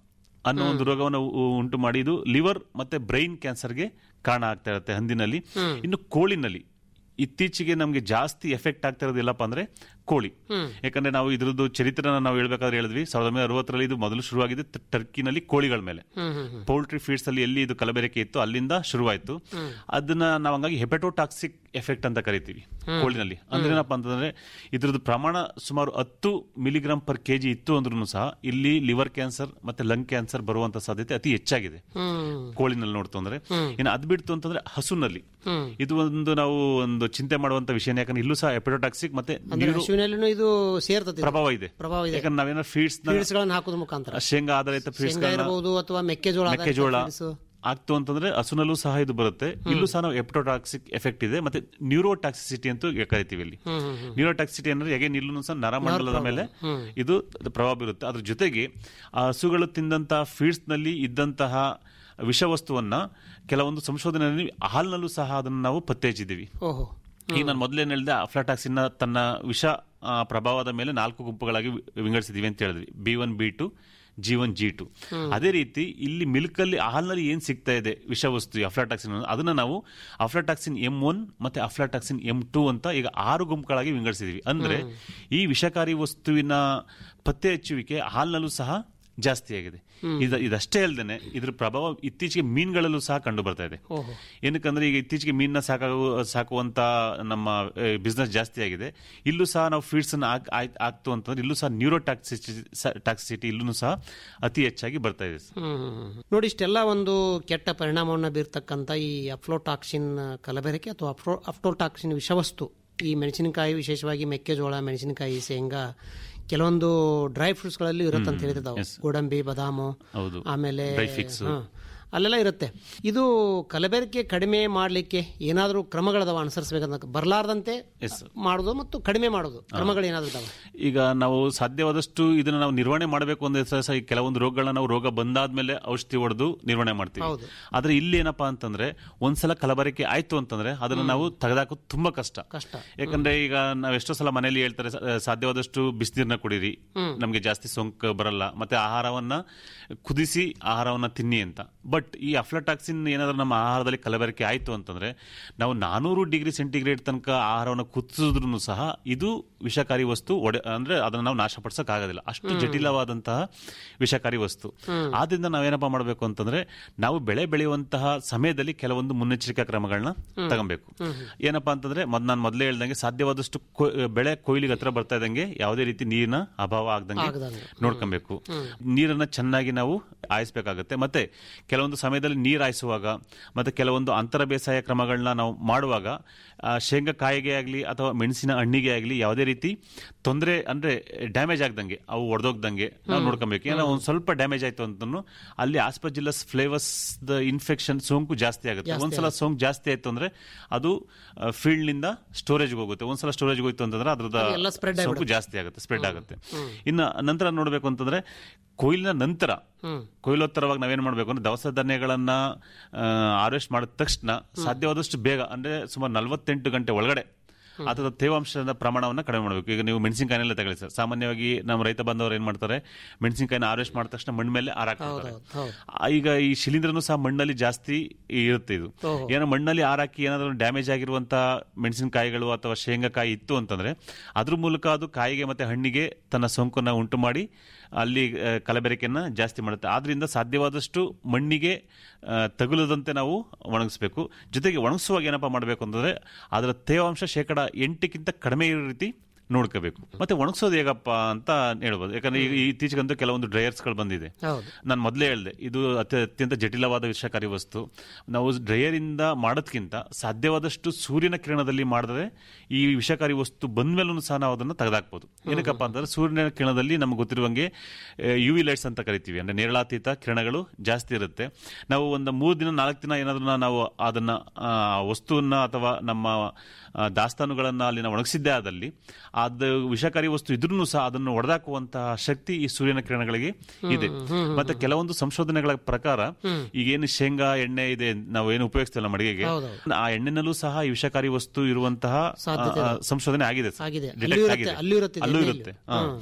ಅನ್ನೋ ಒಂದು ರೋಗವನ್ನು ಉ- ಉಂಟು ಮಾಡಿ ಇದು ಲಿವರ್ ಮತ್ತೆ ಬ್ರೈನ್ ಕ್ಯಾನ್ಸರ್ಗೆ ಕಾರಣ ಆಗ್ತಾ ಇರುತ್ತೆ ಹಂದಿನಲ್ಲಿ ಇನ್ನು ಕೋಳಿನಲ್ಲಿ ಇತ್ತೀಚೆಗೆ ನಮಗೆ ಜಾಸ್ತಿ ಎಫೆಕ್ಟ್ ಆಗ್ತಾ ಇರೋದು ಎಲ್ಲಪ್ಪ ಅಂದ್ರೆ ಕೋಳಿ ಯಾಕಂದ್ರೆ ನಾವು ಇದ್ರದ್ದು ಚರಿತ್ರನ ನಾವು ಹೇಳ್ಬೇಕಾದ್ರೆ ಹೇಳಿದ್ವಿ ಸಾವಿರದ ಒಂಬೈನೂರ ಅರವತ್ತರಲ್ಲಿ ಇದು ಮೊದಲು ಶುರುವಾಗಿದೆ ಟ- ಟರ್ಕಿನಲ್ಲಿ ಕೋಳಿಗಳ ಮೇಲೆ ಪೌಲ್ಟ್ರಿ ಫೀಡ್ಸ್ ಅಲ್ಲಿ ಎಲ್ಲಿ ಇದು ಕಲಬೆರಕೆ ಇತ್ತು ಅಲ್ಲಿಂದ ಶುರುವಾಯಿತು ಅದನ್ನ ನಾವು ಹಂಗಾಗಿ ಹೆಪಟೋಟಾಕ್ಸಿಕ್ ಎಫೆಕ್ಟ್ ಅಂತ ಕರಿತೀವಿ ಕೋಳಿನಲ್ಲಿ ಅಂದ್ರೆ ಏನಪ್ಪಾ ಅಂತಂದ್ರೆ ಇದ್ರದ್ದು ಪ್ರಮಾಣ ಸುಮಾರು ಹತ್ತು ಮಿಲಿಗ್ರಾಮ್ ಪರ್ ಕೆಜಿ ಇತ್ತು ಅಂದ್ರೂ ಸಹ ಇಲ್ಲಿ ಲಿವರ್ ಕ್ಯಾನ್ಸರ್ ಮತ್ತೆ ಲಂಗ್ ಕ್ಯಾನ್ಸರ್ ಬರುವಂತ ಸಾಧ್ಯತೆ ಅತಿ ಹೆಚ್ಚಾಗಿದೆ ಕೋಳಿನಲ್ಲಿ ನೋಡ್ತು ಅಂದ್ರೆ ಇನ್ನು ಅದ್ ಬಿಡ್ತು ಅಂತಂದ್ರೆ ಹಸುನಲ್ಲಿ ಇದು ಒಂದು ನಾವು ಒಂದು ಚಿಂತೆ ಮಾಡುವಂತ ವಿಷಯ ಯಾಕಂದ್ರೆ ಇಲ್ಲೂ ಸಹ ಹೆಪಟೋಟಾಕ್ಸಿಕ್ ಮತ್ತೆ ಅಂದ್ರೆ ನೀರು ಹಸುವಿನಲ್ಲೂ ಇದು ಸೇರ್ತದೆ ಪ್ರಭಾವ ಇದೆ ಪ್ರಭಾವ ಇದೆ ಯಾಕಂದ್ರೆ ನಾವೇನೋ ಫೀಡ್ಸ್ ಫೀಡ್ಸ್ ಗಳನ್ನ ಹಾಕೋದ್ ಮುಖಾಂತರ ಶೇಂಗಾ ಆಧಾರಿತ ಫೀಡ್ಸ್ ಶೇಂಗಾ ಇರಬಹುದು ಅಥವಾ ಮೆಕ್ಕೆಜೋಳ ಆಧಾರಿತ ಮೆಕ್ಕೆಜೋಳ feeds. ಆಗ್ತು ಅಂತಂದ್ರೆ ಹಸುನಲ್ಲೂ ಸಹ ಇದು ಬರುತ್ತೆ ಇಲ್ಲೂ ಸಹ ನಾವು ಎಪ್ಟೋಟಾಕ್ಸಿಕ್ ಎಫೆಕ್ಟ್ ಇದೆ ಮತ್ತೆ ನ್ಯೂರೋಟಾಕ್ಸಿಸಿಟಿ ಅಂತ ಕರಿತೀವಿ ಇಲ್ಲಿ ನ್ಯೂರೋಟಾಕ್ಸಿಟಿ ಅಂದ್ರೆ ಹೇಗೆ ಇಲ್ಲೂ ಸಹ ನರಮಂಡಲದ ಮೇಲೆ ಇದು ಪ್ರಭಾವ ಬೀರುತ್ತೆ ಅದ್ರ ಜೊತೆಗೆ ಆ ಹಸುಗಳು ತಿಂದಂತ ಫೀಡ್ಸ್ ನಲ್ಲಿ ಇದ್ದಂತಹ ವಿಷವಸ್ತುವನ್ನ ಕೆಲವೊಂದು ಸಂಶೋಧನೆಯಲ್ಲಿ ಹಾಲ್ನಲ್ಲೂ ಸಹ ಅದನ್ನು ನಾವು ಪತ್ತೆ ಹಚ್ಚಿದ್ದೀವಿ ಓಹೋ ಈಗ ನಾನು ಮೊದಲೇನು ಹೇಳಿದೆ ಅಫ್ಲಾಟಾಕ್ಸಿನ್ ತನ್ನ ವಿಷ ಆ, ಪ್ರಭಾವದ ಮೇಲೆ ನಾಲ್ಕು ಗುಂಪುಗಳಾಗಿ ವಿ- ವಿಂಗಡಿಸಿದೀವಿ ಅಂತ ಹೇಳಿದ್ವಿ B one B two G one G two ಅದೇ ರೀತಿ ಇಲ್ಲಿ ಮಿಲ್ಕ್ ಅಲ್ಲಿ ಹಾಲ್ನಲ್ಲಿ ಏನ್ ಸಿಗ್ತಾ ಇದೆ ವಿಷವಸ್ತು ಅಫ್ಲಾಟಾಕ್ಸಿನ್ ಅದನ್ನ ನಾವು ಅಫ್ಲಾಟಾಕ್ಸಿನ್ ಎಂ ಒನ್ ಮತ್ತೆ ಅಫ್ಲಾಟಾಕ್ಸಿನ್ ಎಂ ಟು ಅಂತ ಈಗ ಆರು ಗುಂಪುಗಳಾಗಿ ವಿಂಗಡಿಸಿದೀವಿ ಅಂದ್ರೆ ಈ ವಿಷಕಾರಿ ವಸ್ತುವಿನ ಪತ್ತೆ ಹಚ್ಚುವಿಕೆ ಹಾಲ್ನಲ್ಲೂ ಸಹ ಜಾಸ್ತಿ ಆಗಿದೆ ಇದ ಇದಷ್ಟೇ ಅಲ್ಲದೆ ಇದ್ರ ಪ್ರಭಾವ ಇತ್ತೀಚೆಗೆ ಮೀನುಗಳಲ್ಲೂ ಸಹ ಕಂಡು ಬರ್ತಾ ಇದೆ ಏನಕ್ಕಂದ್ರೆ ಈಗ ಇತ್ತೀಚೆಗೆ ಮೀನನ್ನ ಸಾಕಾಗು ಸಾಕುವಂತ ನಮ್ಮ ಬಿಸ್ನೆಸ್ ಜಾಸ್ತಿ ಆಗಿದೆ ಇಲ್ಲೂ ಸಹ ನಾವು ಫೀಡ್ಸ್ ಅನ್ನ ಹಾಕ್- ಆಯ್ತ್- ಹಾಕ್ತು ಅಂತಂದ್ರೆ ಇಲ್ಲೂ ಸಹ ನ್ಯೂರೋ ಟಾಕ್ಸಿಸಿಟಿ ಇಲ್ಲೂ ಸಹ ಅತಿ ಹೆಚ್ಚಾಗಿ ಬರ್ತಾ ಇದೆ ಸರ್. ಹ್ಮ್. ನೋಡಿ ಇಷ್ಟೆಲ್ಲ ಒಂದು ಕೆಟ್ಟ ಪರಿಣಾಮವನ್ನು ಬೀರ್ತಕ್ಕಂಥ ಈ ಅಫ್ಲೋಟಾಕ್ಸಿನ್ ಕಲಬೆರಕೆ ಅಥವಾ ಅಫ್ಲೋ ಅಫ್ಲೋಟಾಕ್ಸಿನ್ ವಿಷವಸ್ತು ಈ ಮೆಣಸಿನಕಾಯಿ ವಿಶೇಷವಾಗಿ ಮೆಕ್ಕೆಜೋಳ ಮೆಣಸಿನಕಾಯಿ ಶೇಂಗಾ ಕೆಲವೊಂದು ಡ್ರೈ ಫ್ರೂಟ್ಸ್ಗಳಲ್ಲಿ ಇರುತ್ತೆ ಅಂತ ಹೇಳಿದಾವೆ ಗೋಡಂಬಿ ಬಾದಾಮು ಹೌದು ಆಮೇಲೆ Dry fix. ಹಾ, ಅಲ್ಲೆಲ್ಲ ಇರುತ್ತೆ ಇದು ಕಲಬೆರಕೆ ಕಡಿಮೆ ಮಾಡಲಿಕ್ಕೆ ಏನಾದರೂ ಕ್ರಮಗಳದಾವ ಅನುಸರಿಸಬೇಕಂತ ಬರಲಾರ್ದಂತೆ Yes, sir. ಮಾಡೋದು ಮತ್ತು ಕಡಿಮೆ ಮಾಡೋದು ಕ್ರಮಗಳು ಏನಾದ್ರು ಇದಾವೆ ಈಗ ನಾವು ಸಾಧ್ಯವಾದಷ್ಟು ಇದನ್ನ ನಾವು ನಿರ್ವಹಣೆ ಮಾಡಬೇಕು ಅಂದ್ರೆ ಸಹ ಸಹ ಈ ಕೆಲವೊಂದು ರೋಗಗಳನ್ನ ನಾವು ರೋಗ ಬಂದಾದ್ಮೇಲೆ ಔಷಧಿ ಹೊಡೆದು ನಿರ್ವಹಣೆ ಮಾಡ್ತೀವಿ ಹೌದು. ಆದ್ರೆ ಇಲ್ಲಿ ಏನಪ್ಪಾ ಅಂತಂದ್ರೆ ಒಂದ್ಸಲ ಕಲಬರಿಕೆ ಆಯ್ತು ಅಂತಂದ್ರೆ ಅದನ್ನ ನಾವು ತೆಗೆದಾಕೋದು ತುಂಬಾ ಕಷ್ಟ ಕಷ್ಟ ಯಾಕಂದ್ರೆ ಈಗ ನಾವ್ ಎಷ್ಟೋ ಸಲ ಮನೆಯಲ್ಲಿ ಹೇಳ್ತಾರೆ ಸಾ- ಸಾಧ್ಯವಾದಷ್ಟು ಬಿಸಿನೀರ್ನ ಕುಡೀರಿ ನಮ್ಗೆ ಜಾಸ್ತಿ ಸೋಂಕು ಬರಲ್ಲ ಮತ್ತೆ ಆಹಾರವನ್ನ ಕುದಿಸಿ ಆಹಾರವನ್ನ ತಿನ್ನಿ ಅಂತ ಬಟ್ ಈ ಅಫ್ಲಟಾಕ್ಸಿನ್ ಏನಾದ್ರೂ ನಮ್ಮ ಆಹಾರದಲ್ಲಿ ಕಲಬೆರಕೆ ಆಯ್ತು ಅಂತಂದ್ರೆ ನಾವು ನಾನೂರು ಡಿಗ್ರಿ ಸೆಂಟಿಗ್ರೇಡ್ ತನಕ ಆಹಾರವನ್ನು ಕುದಿಸಿದ್ರು ಸಹ ಇದು ವಿಷಕಾರಿ ವಸ್ತು ಒಡೆ ಅಂದ್ರೆ ಅದನ್ನ ನಾವು ನಾಶಪಡಿಸಕ್ ಆಗೋದಿಲ್ಲ ಅಷ್ಟು ಜಟಿಲವಾದಂತಹ ವಿಷಕಾರಿ ವಸ್ತು ಆದ್ರಿಂದ ನಾವೇನಪ್ಪ ಮಾಡಬೇಕು ಅಂತಂದ್ರೆ ನಾವು ಬೆಳೆ ಬೆಳೆಯುವಂತಹ ಸಮಯದಲ್ಲಿ ಕೆಲವೊಂದು ಮುನ್ನೆಚ್ಚರಿಕಾ ಕ್ರಮಗಳನ್ನ ತಗೊಬೇಕು ಏನಪ್ಪಾ ಅಂತಂದ್ರೆ ಮೊದ್ ನಾನು ಮೊದಲೇ ಹೇಳ್ದಂಗೆ ಸಾಧ್ಯವಾದಷ್ಟು ಕೊ- ಬೆಳೆ ಕೊಯ್ಲಿಗೆ ಹತ್ರ ಬರ್ತಾ ಇದ್ದಂಗೆ ಯಾವುದೇ ರೀತಿ ನೀರಿನ ಅಭಾವ ಆಗ್ದಂಗೆ ಆಗ್ದಂಗೆ. ನೋಡ್ಕೊಬೇಕು ನೀರನ್ನ ಚೆನ್ನಾಗಿ ನಾವು ಆಯಿಸ್ಬೇಕಾಗತ್ತೆ ಮತ್ತೆ ಕೆಲವೊಂದು ಸಮಯದಲ್ಲಿ ನೀರು ಹಾಯಿಸುವಾಗ ಮತ್ತೆ ಕೆಲವೊಂದು ಅಂತರ ಬೇಸಾಯ ಕ್ರಮಗಳನ್ನ ನಾವು ಮಾಡುವಾಗ ಆ, ಶೇಂಗಾ ಕಾಯಿಗೆ ಆಗಲಿ ಅಥವಾ ಮೆಣಸಿನ ಹಣ್ಣಿಗೆ ಆಗಲಿ ಯಾವುದೇ ರೀತಿ ತೊಂದರೆ ಅಂದ್ರೆ ಡ್ಯಾಮೇಜ್ ಆಗ್ದಂಗೆ ಅವು ಒಡೆದೋಗ್ದಂಗೆ ನಾವು ನೋಡ್ಕೊಬೇಕು ಏನೋ ಒಂದು ಸ್ವಲ್ಪ ಡ್ಯಾಮೇಜ್ ಆಯ್ತು ಅಂತಂದು ಅಲ್ಲಿ ಆಸ್ಪಜಿಲ್ಲಸ್ ಫ್ಲೇವರ್ಸ್ ದ ಇನ್ಫೆಕ್ಷನ್ ಸೋಂಕು ಜಾಸ್ತಿ ಆಗುತ್ತೆ ಒಂದ್ಸಲ ಸೋಂಕು ಜಾಸ್ತಿ ಆಯ್ತು ಅಂದ್ರೆ ಅದು ಫೀಲ್ಡ್ ನಿಂದ ಸ್ಟೋರೇಜ್ಗೆ ಹೋಗುತ್ತೆ ಒಂದ್ಸಲ ಸ್ಟೋರೇಜ್ ಹೋಯ್ತು ಅಂತಂದ್ರೆ ಅದ್ರದ ಎಲ್ಲ spread ಸೋಂಕು ಜಾಸ್ತಿ ಆಗುತ್ತೆ ಸ್ಪ್ರೆಡ್ ಆಗುತ್ತೆ ಇನ್ನು ನಂತರ ನೋಡ್ಬೇಕು ಅಂತಂದ್ರೆ ಕೊಯ್ಲಿನ ನಂತರ ಕೊಯ್ಲೋತ್ತರವಾಗಿ ನಾವೇನ್ ಮಾಡ್ಬೇಕು ಅಂದ್ರೆ ದವಸ ಧಾನ್ಯಗಳನ್ನ ಹಾರ್ವೆಸ್ಟ್ ಮಾಡಿದ ತಕ್ಷಣ ಸಾಧ್ಯವಾದಷ್ಟು ಬೇಗ ಅಂದ್ರೆ ಸುಮಾರು ನಲವತ್ತೆಂಟು ಗಂಟೆ ಒಳಗಡೆ ಅದರ ತೇವಾಂಶದ ಪ್ರಮಾಣವನ್ನ ಕಡಿಮೆ ಮಾಡಬೇಕು ಈಗ ನೀವು ಮೆಣಸಿನಕಾಯಿನೆಲ್ಲ ತಗೊಳ್ಳಿ ಸರ್ ಸಾಮಾನ್ಯವಾಗಿ ನಮ್ಮ ರೈತ ಬಾಂಧವರು ಏನ್ ಮಾಡ್ತಾರೆ ಮೆಣಸಿನಕಾಯಿನ ಹಾರ್ವೆಸ್ಟ್ ಮಾಡಿದ ತಕ್ಷಣ ಮಣ್ಣು ಮೇಲೆ ಹಾರಾಕ್ತಾರೆ ಹೌದು. ಈಗ ಈ ಶಿಲೀಂಧ್ರನು ಸಹ ಮಣ್ಣಲ್ಲಿ ಜಾಸ್ತಿ ಇರುತ್ತೆ ಇದು ಏನೋ ಮಣ್ಣಲ್ಲಿ ಹಾರಾಕಿ ಏನಾದರೂ ಡ್ಯಾಮೇಜ್ ಆಗಿರುವಂತ ಮೆಣಸಿನಕಾಯಿಗಳು ಅಥವಾ ಶೇಂಗಾಕಾಯಿ ಇತ್ತು ಅಂತಂದ್ರೆ ಅದ್ರ ಮೂಲಕ ಅದು ಕಾಯಿಗೆ ಮತ್ತೆ ಹಣ್ಣಿಗೆ ತನ್ನ ಸೋಂಕನ್ನ ಉಂಟು ಮಾಡಿ ಅಲ್ಲಿ ಆ, ಕಲಬೆರಕೆಯನ್ನ ಜಾಸ್ತಿ ಮಾಡುತ್ತೆ ಆದ್ರಿಂದ ಸಾಧ್ಯವಾದಷ್ಟು ಮಣ್ಣಿಗೆ ಆ, ತಗುಲದಂತೆ ನಾವು ಒಣಗಿಸ್ಬೇಕು ಜೊತೆಗೆ ಒಣಗಿಸುವಾಗ ಏನಪ್ಪಾ ಮಾಡಬೇಕು ಅಂತಂದ್ರೆ ಅದರ ತೇವಾಂಶ ಶೇಕಡ ಎಂಟಕ್ಕಿಂತ ಕಡಿಮೆ ಇರೋ ರೀತಿ ನೋಡ್ಕೋಬೇಕು ಮತ್ತೆ ಒಣಗಿಸೋದು ಹೇಗಪ್ಪ ಅಂತ ಹೇಳ್ಬೋದು ಯಾಕಂದ್ರೆ ಈಗ ಇತ್ತೀಚೆಗಂತೂ ಕೆಲವೊಂದು ಡ್ರೈಯರ್ಸ್ಗಳು ಬಂದಿದೆ ಹೌದು ನಾನು ಮೊದಲೇ ಹೇಳಿದೆ ಇದು ಅತ್ಯ ಅತ್ಯಂತ ಜಟಿಲವಾದ ವಿಷಕಾರಿ ವಸ್ತು ನಾವು ಡ್ರೈಯರ್ ಇಂದ ಮಾಡೋದ್ಕಿಂತ ಸಾಧ್ಯವಾದಷ್ಟು ಸೂರ್ಯನ ಕಿರಣದಲ್ಲಿ ಮಾಡಿದ್ರೆ ಈ ವಿಷಕಾರಿ ವಸ್ತು ಬಂದ್ಮೇಲೂ ಸಹ ನಾವು ಅದನ್ನು ತೆಗೆದಾಕ್ಬೋದು ಏನಕ್ಕಪ್ಪ ಅಂತಂದ್ರೆ ಸೂರ್ಯನ ಕಿರಣದಲ್ಲಿ ನಮ್ಗೆ ಗೊತ್ತಿರುವಂಗೆ ಯು ವಿ ಲೈಟ್ಸ್ ಅಂತ ಕರಿತೀವಿ ಅಂದ್ರೆ ನೇರಳಾತೀತ ಕಿರಣಗಳು ಜಾಸ್ತಿ ಇರುತ್ತೆ ನಾವು ಒಂದು ಮೂರು ದಿನ ನಾಲ್ಕು ದಿನ ಏನಾದ್ರೂ ನಾವು ಅದನ್ನ ಆ, ವಸ್ತುವನ್ನ ಅಥವಾ ನಮ್ಮ ಆ, ದಾಸ್ತಾನುಗಳನ್ನ ಅಲ್ಲಿನ ಒಣಗಿಸಿದ್ದೇ ಆದಲ್ಲಿ ಅದು ವಿಷಕಾರಿ ವಸ್ತು ಇದ್ರೂ ಸಹ ಅದನ್ನು ಒಡೆದಾಕುವಂತಹ ಶಕ್ತಿ ಈ ಸೂರ್ಯನ ಕಿರಣಗಳಿಗೆ ಇದೆ ಮತ್ತೆ ಕೆಲವೊಂದು ಸಂಶೋಧನೆಗಳ ಪ್ರಕಾರ ಈಗೇನು ಶೇಂಗಾ ಎಣ್ಣೆ ಇದೆ ನಾವು ಏನು ಉಪಯೋಗಿಸ್ತಿಲ್ಲ ಮಡಿಗೆಗೆ ಆ ಎಣ್ಣೆನಲ್ಲೂ ಸಹ ಈ ವಿಷಕಾರಿ ವಸ್ತು ಇರುವಂತಹ ಸಾಧ್ಯತೆ ಆ, ಸಂಶೋಧನೆ ಆಗಿದೆ ಸರ್. ಆಗಿದೆ. Detect ಅಲ್ಲೂ ಇರುತ್ತೆ, ಆಗಿದೆ. ಅಲ್ಲೂ ಇರುತ್ತೆ ಅಲ್ಲೂ ಎಣ್ಣೆಯಲ್ಲಿ. ಇರುತ್ತೆ ಹಾ.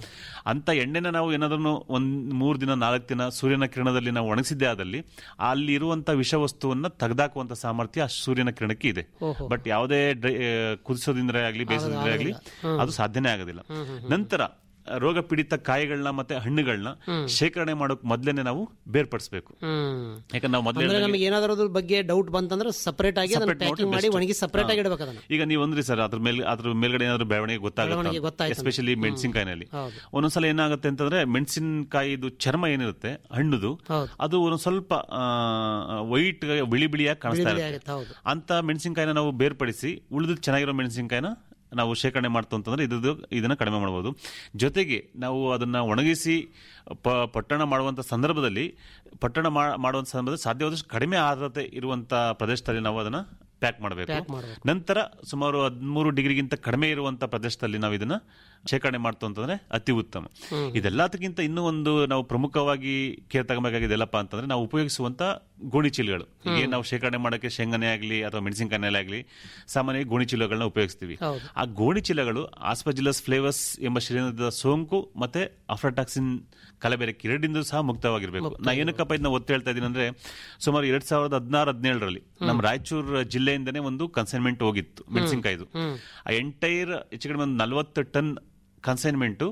ಅಂತ ಎಣ್ಣೆನ ನಾವು ಏನಾದ್ರೂ ಒಂದ್ ಮೂರು ದಿನ ನಾಲ್ಕು ದಿನ ಸೂರ್ಯನ ಕಿರಣದಲ್ಲಿ ನಾವು ಒಣಗಿಸಿದ್ದೇ ಆದಲ್ಲಿ ಅಲ್ಲಿ ಇರುವಂತ ವಿಷವಸ್ತುವನ್ನ ತೆಗೆದಾಕುವಂತ ಸಾಮರ್ಥ್ಯ ಆ ಸೂರ್ಯನ ಕಿರಣಕ್ಕೆ ಇದೆ ಬಟ್ ಯಾವುದೇ ಡ್ರೈ- ಆ, ಕುದಿಸೋದ್ರಿಂದ ಆಗಲಿ ಬೇಯಿಸೋದ್ರಿಂದ ಆಗಲಿ ಅದು ಸಾಧ್ಯನೇ ಆಗೋದಿಲ್ಲ ನಂತರ ರೋಗ ಪೀಡಿತ ಕಾಯಿಗಳನ್ನ ಮತ್ತೆ ಹಣ್ಣುಗಳನ್ನ ಶೇಖರಣೆ ಮಾಡೋಕ್ ಮೊದ್ಲೇನೆ ನಾವು ಬೇರ್ಪಡಿಸಬೇಕು ಹ್ಮ್ ಯಾಕಂದ್ರೆ ನಾವು ಮೊದಲೇ ಅಂದ್ರೆ ನಮಗೆ ಏನಾದರೂ ಅದ್ರ ಬಗ್ಗೆ ಡೌಟ್ ಬಂತಂದ್ರೆ ಸಪರೇಟ್ ಆಗಿ ಅದನ್ನ Separate ಮಾಡಿ ಪ್ಯಾಕಿಂಗ್ ಮಾಡಿ best. ಒಣಗಿ ಸಪರೇಟ್ ಆಗಿ ಇಡಬೇಕು ಅದನ್ನ ಈಗ ನೀವು ಅಂದ್ರಿ ಸರ್ ಅದ್ರ ಮೇಲೆ ಅದ್ರ ಮೇಲ್ಗಡೆ ಏನಾದ್ರು ಬೆಳವಣಿಗೆ ಬೆಳವಣಿಗೆ ಗೊತ್ತಾಗುತ್ತೆ ಗೊತ್ತಾಯ್ತು ಎಸ್ಪೆಷಲಿ ಮೆಣಸಿನಕಾಯಿನಲ್ಲಿ ಹೌದು. ಒಂದೊಂದ್ಸಲ ಏನಾಗುತ್ತೆ ಅಂತಂದ್ರೆ ಮೆಣಸಿನಕಾಯಿದು ಚರ್ಮ ಏನಿರುತ್ತೆ ಹಣ್ಣುದು ಹೌದು. ಅದು ಒಂದೊಂದ್ ಸ್ವಲ್ಪ ವೈಟ್ ಬಿಳಿ ಬಿಳಿಯಾಗಿ ಕಾಣಿಸ್ತಾ ಬಿಳಿ ಇರುತ್ತೆ ಆಗುತ್ತೆ ಹೌದು ಅಂತ ಮೆಣಸಿನಕಾಯಿನ ನಾವು ಬೇರ್ಪಡಿಸಿ ಉಳಿದು ಚೆನ್ನಾಗಿರೋ ಮೆಣಸಿನಕಾಯಿನ ನಾವು ಶೇಖರಣೆ ಮಾಡ್ತು ಅಂತಂದ್ರೆ ಇದ್ರದ್ದು ಇದನ್ನ ಕಡಿಮೆ ಮಾಡಬಹುದು ಜೊತೆಗೆ ನಾವು ಅದನ್ನ ಒಣಗಿಸಿ ಪ ಪಟ್ಟಣ ಮಾಡುವಂತ ಸಂದರ್ಭದಲ್ಲಿ ಪಟ್ಟಣ ಮಾ- ಮಾಡುವಂತ ಸಂದರ್ಭದಲ್ಲಿ ಸಾಧ್ಯವಾದಷ್ಟು ಕಡಿಮೆ ಆರ್ದ್ರತೆ ಇರುವಂತ ಪ್ರದೇಶದಲ್ಲಿ ನಾವು ಅದನ್ನ ಪ್ಯಾಕ್ ಮಾಡಬೇಕು ನಂತರ ಸುಮಾರು ಹದಿಮೂರು ಡಿಗ್ರಿಗಿಂತ ಕಡಿಮೆ ಇರುವಂತ ಪ್ರದೇಶದಲ್ಲಿ ನಾವು ಇದನ್ನ ಶೇಖರಣೆ ಮಾಡ್ತು ಅಂತಂದ್ರೆ ಅತಿ ಉತ್ತಮ ಇದೆಲ್ಲದಕ್ಕಿಂತ ಇನ್ನೂ ಒಂದು ನಾವು ಪ್ರಮುಖವಾಗಿ ಕೇರ್ ತಗೋಬೇಕಾಗಿದೆ ಎಲ್ಲಪ್ಪ ಅಂತಂದ್ರೆ ನಾವು ಉಪಯೋಗಿಸುವಂತ ಗೋಣಿ ಚೀಲಗಳು ಈಗ ನಾವು ಶೇಖರಣೆ ಮಾಡೋಕೆ ಶೇಂಗನೆ ಆಗಲಿ ಅಥವಾ ಮೆಣಸಿನಕಾಯಿನೇ ಆಗಲಿ ಸಾಮಾನ್ಯವಾಗಿ ಗೋಣಿ ಚೀಲಗಳನ್ನ ಉಪಯೋಗಿಸ್ತೀವಿ ಹೌದು. ಆ ಗೋಣಿ ಚೀಲಗಳು ಆಸ್ಪಜಿಲಸ್ ಫ್ಲೇವರ್ಸ್ ಎಂಬ ಶಿಲೀಂಧ್ರದ ಸೋಂಕು ಮತ್ತೆ ಅಫ್ಲಟಾಕ್ಸಿನ್ ಕಲಬೆರಕೆ ಎರಡಿಂದ ಸಹ ಮುಕ್ತವಾಗಿರ್ಬೇಕು ನಾ ಏನಕ್ಕಪ್ಪ ಇದನ್ನ ಒತ್ತು ಹೇಳ್ತಾ ಇದ್ದೀನಿ ಅಂದ್ರೆ ಸುಮಾರು ಎರಡ್ ಸಾವಿರದ ಹದಿನಾರು ಹದಿನೇಳರಲ್ಲಿ ನಮ್ಮ ರಾಯಚೂರು ಜಿಲ್ಲೆಯಿಂದನೇ ಒಂದು ಕನ್ಸೈನ್ಮೆಂಟ್ ಹೋಗಿತ್ತು ಮೆಣಸಿನಕಾಯ್ದು ಆ ಎಂಟೈರ್ ಹೆಚ್ಚು ಕಡಿಮೆ ಒಂದು ನಲವತ್ತು ಟನ್ ಕನ್ಸೈನ್ಮೆಂಟು